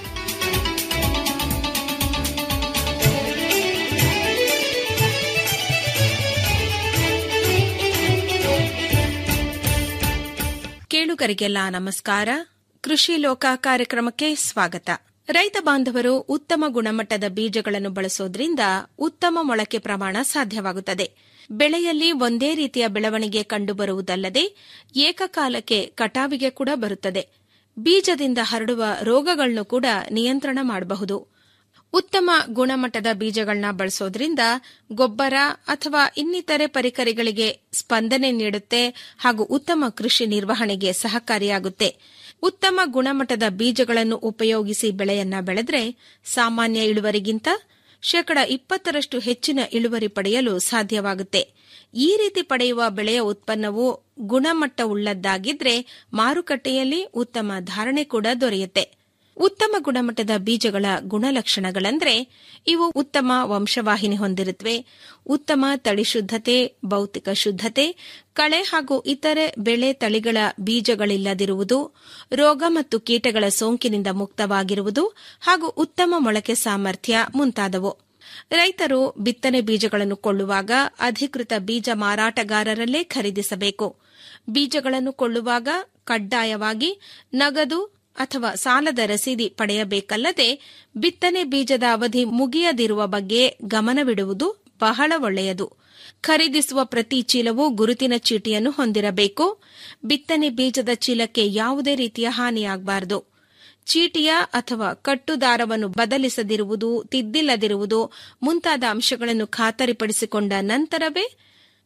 ಕೇಳುಗರಿಗೆಲ್ಲ ನಮಸ್ಕಾರ ಕೃಷಿ ಲೋಕ ಕಾರ್ಯಕ್ರಮಕ್ಕೆ ಸ್ವಾಗತ ರೈತ ಬಾಂಧವರು ಉತ್ತಮ ಗುಣಮಟ್ಟದ ಬೀಜಗಳನ್ನು ಬಳಸೋದ್ರಿಂದ ಉತ್ತಮ ಮೊಳಕೆ ಪ್ರಮಾಣ ಸಾಧ್ಯವಾಗುತ್ತದೆ ಬೆಳೆಯಲ್ಲಿ ಒಂದೇ ರೀತಿಯ ಬೆಳವಣಿಗೆ ಕಂಡುಬರುವುದಲ್ಲದೆ ಏಕಕಾಲಕ್ಕೆ ಕಟಾವಿಗೆ ಕೂಡ ಬರುತ್ತದೆ ಬೀಜದಿಂದ ಹರಡುವ ರೋಗಗಳನ್ನು ಕೂಡ ನಿಯಂತ್ರಣ ಮಾಡಬಹುದು ಉತ್ತಮ ಗುಣಮಟ್ಟದ ಬೀಜಗಳನ್ನ ಬಳಸೋದ್ರಿಂದ ಗೊಬ್ಬರ ಅಥವಾ ಇನ್ನಿತರೆ ಪರಿಕರಗಳಿಗೆ ಸ್ಪಂದನೆ ನೀಡುತ್ತೆ ಹಾಗೂ ಉತ್ತಮ ಕೃಷಿ ನಿರ್ವಹಣೆಗೆ ಸಹಕಾರಿಯಾಗುತ್ತೆ ಉತ್ತಮ ಗುಣಮಟ್ಟದ ಬೀಜಗಳನ್ನು ಉಪಯೋಗಿಸಿ ಬೆಳೆಯನ್ನ ಬೆಳೆದ್ರೆ ಸಾಮಾನ್ಯ ಇಳುವರಿಗಿಂತ ಶೇಕಡ ಇಪ್ಪತ್ತರಷ್ಟು ಹೆಚ್ಚಿನ ಇಳುವರಿ ಪಡೆಯಲು ಸಾಧ್ಯವಾಗುತ್ತೆ ಈ ರೀತಿ ಪಡೆಯುವ ಬೆಳೆಯ ಉತ್ಪನ್ನವು ಗುಣಮಟ್ಟವುಳ್ಳದ್ದಾಗಿದ್ರೆ ಮಾರುಕಟ್ಟೆಯಲ್ಲಿ ಉತ್ತಮ ಧಾರಣೆ ಕೂಡ ದೊರೆಯುತ್ತೆ ಉತ್ತಮ ಗುಣಮಟ್ಟದ ಬೀಜಗಳ ಗುಣಲಕ್ಷಣಗಳಂದ್ರೆ ಇವು ಉತ್ತಮ ವಂಶವಾಹಿನಿ ಹೊಂದಿರುತ್ತವೆ ಉತ್ತಮ ತಳಿ ಶುದ್ಧತೆ ಭೌತಿಕ ಶುದ್ಧತೆ ಕಳೆ ಹಾಗೂ ಇತರೆ ಬೆಳೆ ತಳಿಗಳ ಬೀಜಗಳಿಲ್ಲದಿರುವುದು ರೋಗ ಮತ್ತು ಕೀಟಗಳ ಸೋಂಕಿನಿಂದ ಮುಕ್ತವಾಗಿರುವುದು ಹಾಗೂ ಉತ್ತಮ ಮೊಳಕೆ ಸಾಮರ್ಥ್ಯ ಮುಂತಾದವು ರೈತರು ಬಿತ್ತನೆ ಬೀಜಗಳನ್ನು ಕೊಳ್ಳುವಾಗ ಅಧಿಕೃತ ಬೀಜ ಮಾರಾಟಗಾರರಲ್ಲೇ ಖರೀದಿಸಬೇಕು ಬೀಜಗಳನ್ನು ಕೊಳ್ಳುವಾಗ ಕಡ್ಡಾಯವಾಗಿ ನಗದು ಅಥವಾ ಸಾಲದ ರಸೀದಿ ಪಡೆಯಬೇಕಲ್ಲದೆ ಬಿತ್ತನೆ ಬೀಜದ ಅವಧಿ ಮುಗಿಯದಿರುವ ಬಗ್ಗೆ ಗಮನವಿಡುವುದು ಬಹಳ ಒಳ್ಳೆಯದು ಖರೀದಿಸುವ ಪ್ರತಿ ಚೀಲವು ಗುರುತಿನ ಚೀಟಿಯನ್ನು ಹೊಂದಿರಬೇಕು ಬಿತ್ತನೆ ಬೀಜದ ಚೀಲಕ್ಕೆ ಯಾವುದೇ ರೀತಿಯ ಹಾನಿಯಾಗಬಾರದು ಚೀಟಿಯ ಅಥವಾ ಕಟ್ಟುದಾರವನ್ನು ಬದಲಿಸದಿರುವುದು ತಿದ್ದಿಲ್ಲದಿರುವುದು ಮುಂತಾದ ಅಂಶಗಳನ್ನು ಖಾತರಿಪಡಿಸಿಕೊಂಡ ನಂತರವೇ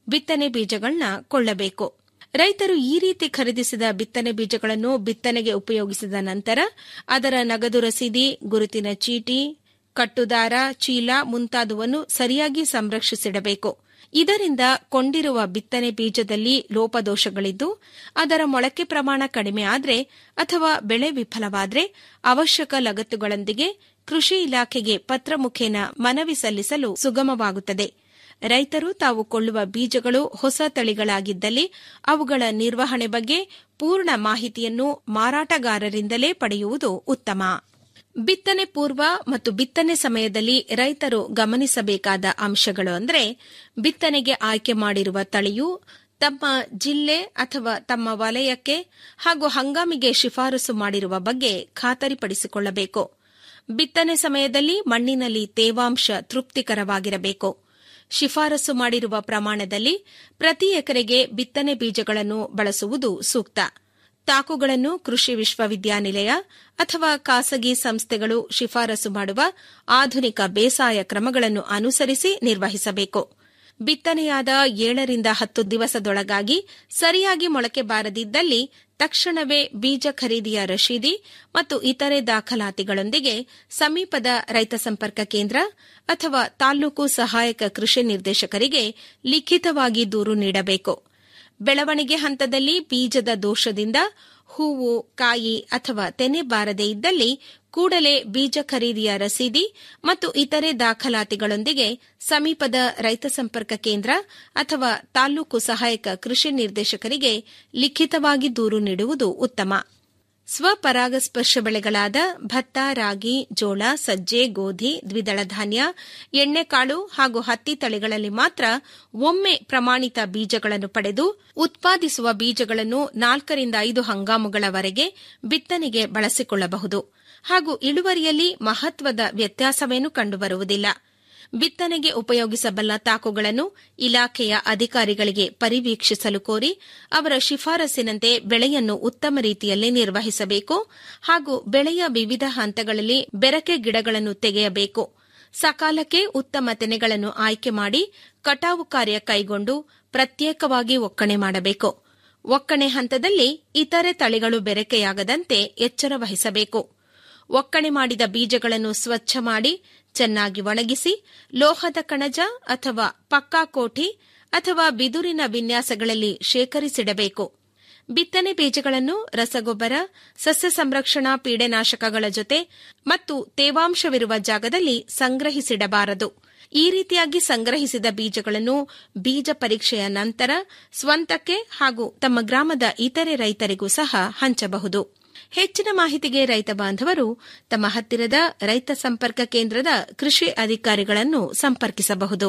ಬಿತ್ತನೆ ಬೀಜಗಳನ್ನ ಕೊಳ್ಳಬೇಕು ರೈತರು ಈ ರೀತಿ ಖರೀದಿಸಿದ ಬಿತ್ತನೆ ಬೀಜಗಳನ್ನು ಬಿತ್ತನೆಗೆ ಉಪಯೋಗಿಸಿದ ನಂತರ ಅದರ ನಗದು ರಸೀದಿ ಗುರುತಿನ ಚೀಟಿ ಕಟ್ಟುದಾರ ಚೀಲ ಮುಂತಾದವನ್ನು ಸರಿಯಾಗಿ ಸಂರಕ್ಷಿಸಿಡಬೇಕು ಇದರಿಂದ ಕೊಂಡಿರುವ ಬಿತ್ತನೆ ಬೀಜದಲ್ಲಿ ಲೋಪದೋಷಗಳಿದ್ದು ಅದರ ಮೊಳಕೆ ಪ್ರಮಾಣ ಕಡಿಮೆ ಆದರೆ ಅಥವಾ ಬೆಳೆ ವಿಫಲವಾದರೆ ಅವಶ್ಯಕ ಲಗತ್ತುಗಳೊಂದಿಗೆ ಕೃಷಿ ಇಲಾಖೆಗೆ ಪತ್ರ ಮುಖೇನ ಮನವಿ ಸಲ್ಲಿಸಲು ಸುಗಮವಾಗುತ್ತದೆ ರೈತರು ತಾವು ಕೊಳ್ಳುವ ಬೀಜಗಳು ಹೊಸ ತಳಿಗಳಾಗಿದ್ದಲ್ಲಿ ಅವುಗಳ ನಿರ್ವಹಣೆ ಬಗ್ಗೆ ಪೂರ್ಣ ಮಾಹಿತಿಯನ್ನು ಮಾರಾಟಗಾರರಿಂದಲೇ ಪಡೆಯುವುದು ಉತ್ತಮ ಬಿತ್ತನೆ ಪೂರ್ವ ಮತ್ತು ಬಿತ್ತನೆ ಸಮಯದಲ್ಲಿ ರೈತರು ಗಮನಿಸಬೇಕಾದ ಅಂಶಗಳು ಅಂದರೆ ಬಿತ್ತನೆಗೆ ಆಯ್ಕೆ ಮಾಡಿರುವ ತಳಿಯು ತಮ್ಮ ಜಿಲ್ಲೆ ಅಥವಾ ತಮ್ಮ ವಲಯಕ್ಕೆ ಹಾಗೂ ಹಂಗಾಮಿಗೆ ಶಿಫಾರಸು ಮಾಡಿರುವ ಬಗ್ಗೆ ಖಾತರಿಪಡಿಸಿಕೊಳ್ಳಬೇಕು ಬಿತ್ತನೆ ಸಮಯದಲ್ಲಿ ಮಣ್ಣಿನಲ್ಲಿ ತೇವಾಂಶ ತೃಪ್ತಿಕರವಾಗಿರಬೇಕು ಶಿಫಾರಸು ಮಾಡಿರುವ ಪ್ರಮಾಣದಲ್ಲಿ ಪ್ರತಿ ಎಕರೆಗೆ ಬಿತ್ತನೆ ಬೀಜಗಳನ್ನು ಬಳಸುವುದು ಸೂಕ್ತ ತಾಕುಗಳನ್ನು ಕೃಷಿ ವಿಶ್ವವಿದ್ಯಾನಿಲಯ ಅಥವಾ ಖಾಸಗಿ ಸಂಸ್ಥೆಗಳು ಶಿಫಾರಸು ಮಾಡುವ ಆಧುನಿಕ ಬೇಸಾಯ ಕ್ರಮಗಳನ್ನು ಅನುಸರಿಸಿ ನಿರ್ವಹಿಸಬೇಕು ಬಿತ್ತನೆಯಾದ ಏಳರಿಂದ ಹತ್ತು ದಿವಸದೊಳಗಾಗಿ ಸರಿಯಾಗಿ ಮೊಳಕೆ ಬಾರದಿದ್ದಲ್ಲಿ ತಕ್ಷಣವೇ ಬೀಜ ಖರೀದಿಯ ರಶೀದಿ ಮತ್ತು ಇತರೆ ದಾಖಲಾತಿಗಳೊಂದಿಗೆ ಸಮೀಪದ ರೈತ ಸಂಪರ್ಕ ಕೇಂದ್ರ ಅಥವಾ ತಾಲ್ಲೂಕು ಸಹಾಯಕ ಕೃಷಿ ನಿರ್ದೇಶಕರಿಗೆ ಲಿಖಿತವಾಗಿ ದೂರು ನೀಡಬೇಕು ಬೆಳವಣಿಗೆ ಹಂತದಲ್ಲಿ ಬೀಜದ ದೋಷದಿಂದ ಹೂವು ಕಾಯಿ ಅಥವಾ ತೆನೆ ಬಾರದೇ ಇದ್ದಲ್ಲಿ ಕೂಡಲೇ ಬೀಜ ಖರೀದಿಯ ರಸೀದಿ ಮತ್ತು ಇತರೆ ದಾಖಲಾತಿಗಳೊಂದಿಗೆ ಸಮೀಪದ ರೈತ ಸಂಪರ್ಕ ಕೇಂದ್ರ ಅಥವಾ ತಾಲ್ಲೂಕು ಸಹಾಯಕ ಕೃಷಿ ನಿರ್ದೇಶಕರಿಗೆ ಲಿಖಿತವಾಗಿ ದೂರು ನೀಡುವುದು ಉತ್ತಮ ಸ್ವಪರಾಗಸ್ಪರ್ಶ ಬೆಳೆಗಳಾದ ಭತ್ತ ರಾಗಿ ಜೋಳ ಸಜ್ಜೆ ಗೋಧಿ ದ್ವಿದಳ ಧಾನ್ಯ ಎಣ್ಣೆಕಾಳು ಹಾಗೂ ಹತ್ತಿ ತಳಿಗಳಲ್ಲಿ ಮಾತ್ರ ಒಮ್ಮೆ ಪ್ರಮಾಣಿತ ಬೀಜಗಳನ್ನು ಪಡೆದು ಉತ್ಪಾದಿಸುವ ಬೀಜಗಳನ್ನು ನಾಲ್ಕರಿಂದ ಐದು ಹಂಗಾಮುಗಳವರೆಗೆ ಬಿತ್ತನೆಗೆ ಬಳಸಿಕೊಳ್ಳಬಹುದು ಹಾಗೂ ಇಳುವರಿಯಲ್ಲಿ ಮಹತ್ವದ ವ್ಯತ್ಯಾಸವೇನೂ ಕಂಡುಬರುವುದಿಲ್ಲ ಬಿತ್ತನೆಗೆ ಉಪಯೋಗಿಸಬಲ್ಲ ತಾಕುಗಳನ್ನು ಇಲಾಖೆಯ ಅಧಿಕಾರಿಗಳಿಗೆ ಪರಿವೀಕ್ಷಿಸಲು ಕೋರಿ ಅವರ ಶಿಫಾರಸ್ಸಿನಂತೆ ಬೆಳೆಯನ್ನು ಉತ್ತಮ ರೀತಿಯಲ್ಲಿ ನಿರ್ವಹಿಸಬೇಕು ಹಾಗೂ ಬೆಳೆಯ ವಿವಿಧ ಹಂತಗಳಲ್ಲಿ ಬೆರಕೆ ಗಿಡಗಳನ್ನು ತೆಗೆಯಬೇಕು ಸಕಾಲಕ್ಕೆ ಉತ್ತಮ ತೆನೆಗಳನ್ನು ಆಯ್ಕೆ ಮಾಡಿ ಕಟಾವು ಕಾರ್ಯ ಕೈಗೊಂಡು ಪ್ರತ್ಯೇಕವಾಗಿ ಒಕ್ಕಣೆ ಮಾಡಬೇಕು ಒಕ್ಕಣೆ ಹಂತದಲ್ಲಿ ಇತರೆ ತಳಿಗಳು ಬೆರಕೆಯಾಗದಂತೆ ಎಚ್ಚರ ವಹಿಸಬೇಕು ಒಕ್ಕಣೆ ಮಾಡಿದ ಬೀಜಗಳನ್ನು ಸ್ವಚ್ಛ ಮಾಡಿ ಚೆನ್ನಾಗಿ ಒಣಗಿಸಿ ಲೋಹದ ಕಣಜ ಅಥವಾ ಪಕ್ಕಾ ಕೋಠಿ ಅಥವಾ ಬಿದುರಿನ ವಿನ್ಯಾಸಗಳಲ್ಲಿ ಶೇಖರಿಸಿಡಬೇಕು ಬಿತ್ತನೆ ಬೀಜಗಳನ್ನು ರಸಗೊಬ್ಬರ ಸಸ್ಯ ಸಂರಕ್ಷಣಾ ಪೀಡೆನಾಶಕಗಳ ಜೊತೆ ಮತ್ತು ತೇವಾಂಶವಿರುವ ಜಾಗದಲ್ಲಿ ಸಂಗ್ರಹಿಸಿಡಬಾರದು ಈ ರೀತಿಯಾಗಿ ಸಂಗ್ರಹಿಸಿದ ಬೀಜಗಳನ್ನು ಬೀಜ ಪರೀಕ್ಷೆಯ ನಂತರ ಸ್ವಂತಕ್ಕೆ ಹಾಗೂ ತಮ್ಮ ಗ್ರಾಮದ ಇತರೆ ರೈತರಿಗೂ ಸಹ ಹಂಚಬಹುದು ಹೆಚ್ಚಿನ ಮಾಹಿತಿಗೆ ರೈತ ಬಾಂಧವರು ತಮ್ಮ ಹತ್ತಿರದ ರೈತ ಸಂಪರ್ಕ ಕೇಂದ್ರದ ಕೃಷಿ ಅಧಿಕಾರಿಗಳನ್ನು ಸಂಪರ್ಕಿಸಬಹುದು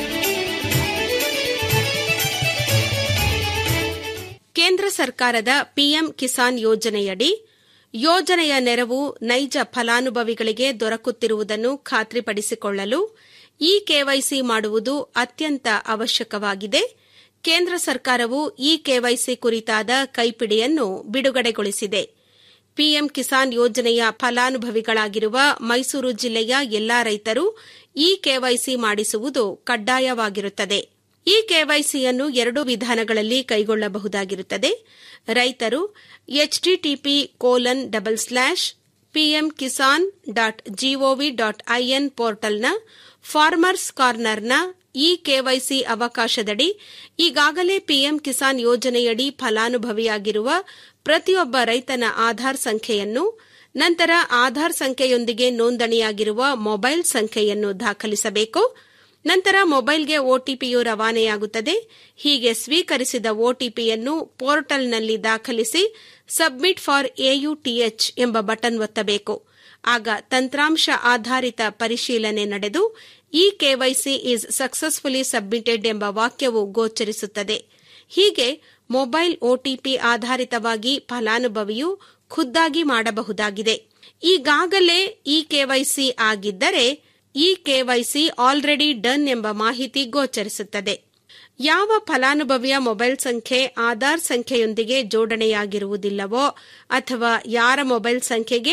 ಕೇಂದ್ರ ಸರ್ಕಾರದ ಪಿಎಂ ಕಿಸಾನ್ ಯೋಜನೆಯಡಿ ಯೋಜನೆಯ ನೆರವು ನೈಜ ಫಲಾನುಭವಿಗಳಿಗೆ ದೊರಕುತ್ತಿರುವುದನ್ನು ಖಾತ್ರಿಪಡಿಸಿಕೊಳ್ಳಲು ಇ ಕೆವೈಸಿ ಮಾಡುವುದು ಅತ್ಯಂತ ಅವಶ್ಯಕವಾಗಿದೆ ಕೇಂದ್ರ ಸರ್ಕಾರವು ಇ ಕೆವೈಸಿ ಕುರಿತಾದ ಕೈಪಿಡಿಯನ್ನು ಬಿಡುಗಡೆಗೊಳಿಸಿದೆ ಪಿಎಂ ಕಿಸಾನ್ ಯೋಜನೆಯ ಫಲಾನುಭವಿಗಳಾಗಿರುವ ಮೈಸೂರು ಜಿಲ್ಲೆಯ ಎಲ್ಲಾ ರೈತರು ಇ ಕೆವೈಸಿ ಮಾಡಿಸುವುದು ಕಡ್ಡಾಯವಾಗಿರುತ್ತದೆ ಈ ಕೆವೈಸಿಯನ್ನು ಎರಡು ವಿಧಾನಗಳಲ್ಲಿ ಕೈಗೊಳ್ಳಬಹುದಾಗಿರುತ್ತದೆ ರೈತರು HTTP colon double slash PM Kisan dot GOV dot IN ಪೋರ್ಟಲ್ನ ಫಾರ್ಮರ್ಸ್ ಕಾರ್ನರ್ನ ಇ ಕೆವೈಸಿ ಅವಕಾಶದಡಿ ಈಗಾಗಲೇ ಪಿಎಂ ಕಿಸಾನ್ ಯೋಜನೆಯಡಿ ಫಲಾನುಭವಿಯಾಗಿರುವ ಪ್ರತಿಯೊಬ್ಬ ರೈತನ ಆಧಾರ್ ಸಂಖ್ಯೆಯನ್ನು ನಂತರ ಆಧಾರ್ ಸಂಖ್ಯೆಯೊಂದಿಗೆ ನೋಂದಣಿಯಾಗಿರುವ ಮೊಬೈಲ್ ಸಂಖ್ಯೆಯನ್ನು ದಾಖಲಿಸಬೇಕು ನಂತರ ಮೊಬೈಲ್ಗೆ ಒಟಿಪಿಯು ರವಾನೆಯಾಗುತ್ತದೆ ಹೀಗೆ ಸ್ವೀಕರಿಸಿದ ಒಟಿಪಿಯನ್ನು ಪೋರ್ಟಲ್ನಲ್ಲಿ ದಾಖಲಿಸಿ ಸಬ್ಮಿಟ್ ಫಾರ್ ಎಯುಟಿಎಚ್ ಎಂಬ ಬಟನ್ ಒತ್ತಬೇಕು ಆಗ ತಂತ್ರಾಂಶ ಆಧಾರಿತ ಪರಿಶೀಲನೆ ನಡೆದು E KYC is successfully submitted ಎಂಬ ವಾಕ್ಯವು ಗೋಚರಿಸುತ್ತದೆ ಹೀಗೆ ಮೊಬೈಲ್ ಒಟಿಪಿ ಆಧಾರಿತವಾಗಿ ಫಲಾನುಭವಿಯು ಖುದ್ದಾಗಿ ಮಾಡಬಹುದಾಗಿದೆ ಈಗಾಗಲೇ ಇ ಕೆವೈಸಿ ಆಗಿದ್ದರೆ ಇ ಕೆವೈಸಿ ಆಲ್ರೆಡಿ ಡನ್ ಎಂಬ ಮಾಹಿತಿ ಗೋಚರಿಸುತ್ತದೆ ಯಾವ ಫಲಾನುಭವಿಯ ಮೊಬೈಲ್ ಸಂಖ್ಯೆ ಆಧಾರ್ ಸಂಖ್ಯೆಯೊಂದಿಗೆ ಜೋಡಣೆಯಾಗಿರುವುದಿಲ್ಲವೋ ಅಥವಾ ಯಾರ ಮೊಬೈಲ್ ಸಂಖ್ಯೆಗೆ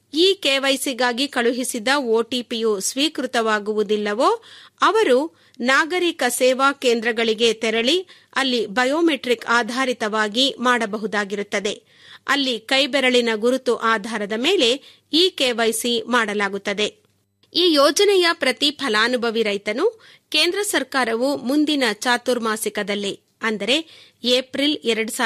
ಈ ಕೆವೈಸಿಗಾಗಿ ಕಳುಹಿಸಿದ ಒಟಿಪಿಯು ಸ್ವೀಕೃತವಾಗುವುದಿಲ್ಲವೋ ಅವರು ನಾಗರಿಕ ಸೇವಾ ಕೇಂದ್ರಗಳಿಗೆ ತೆರಳಿ ಅಲ್ಲಿ ಬಯೋಮೆಟ್ರಿಕ್ ಆಧಾರಿತವಾಗಿ ಮಾಡಬಹುದಾಗಿರುತ್ತದೆ ಅಲ್ಲಿ ಕೈಬೆರಳಿನ ಗುರುತು ಆಧಾರದ ಮೇಲೆ ಈ ಕೆವೈಸಿ ಮಾಡಲಾಗುತ್ತದೆ ಈ ಯೋಜನೆಯ ಪ್ರತಿ ಫಲಾನುಭವಿ ರೈತನು ಕೇಂದ್ರ ಸರ್ಕಾರವು ಮುಂದಿನ ಚಾತುರ್ಮಾಸಿಕದಲ್ಲಿ ಅಂದರೆ ಏಪ್ರಿಲ್ ಎರಡು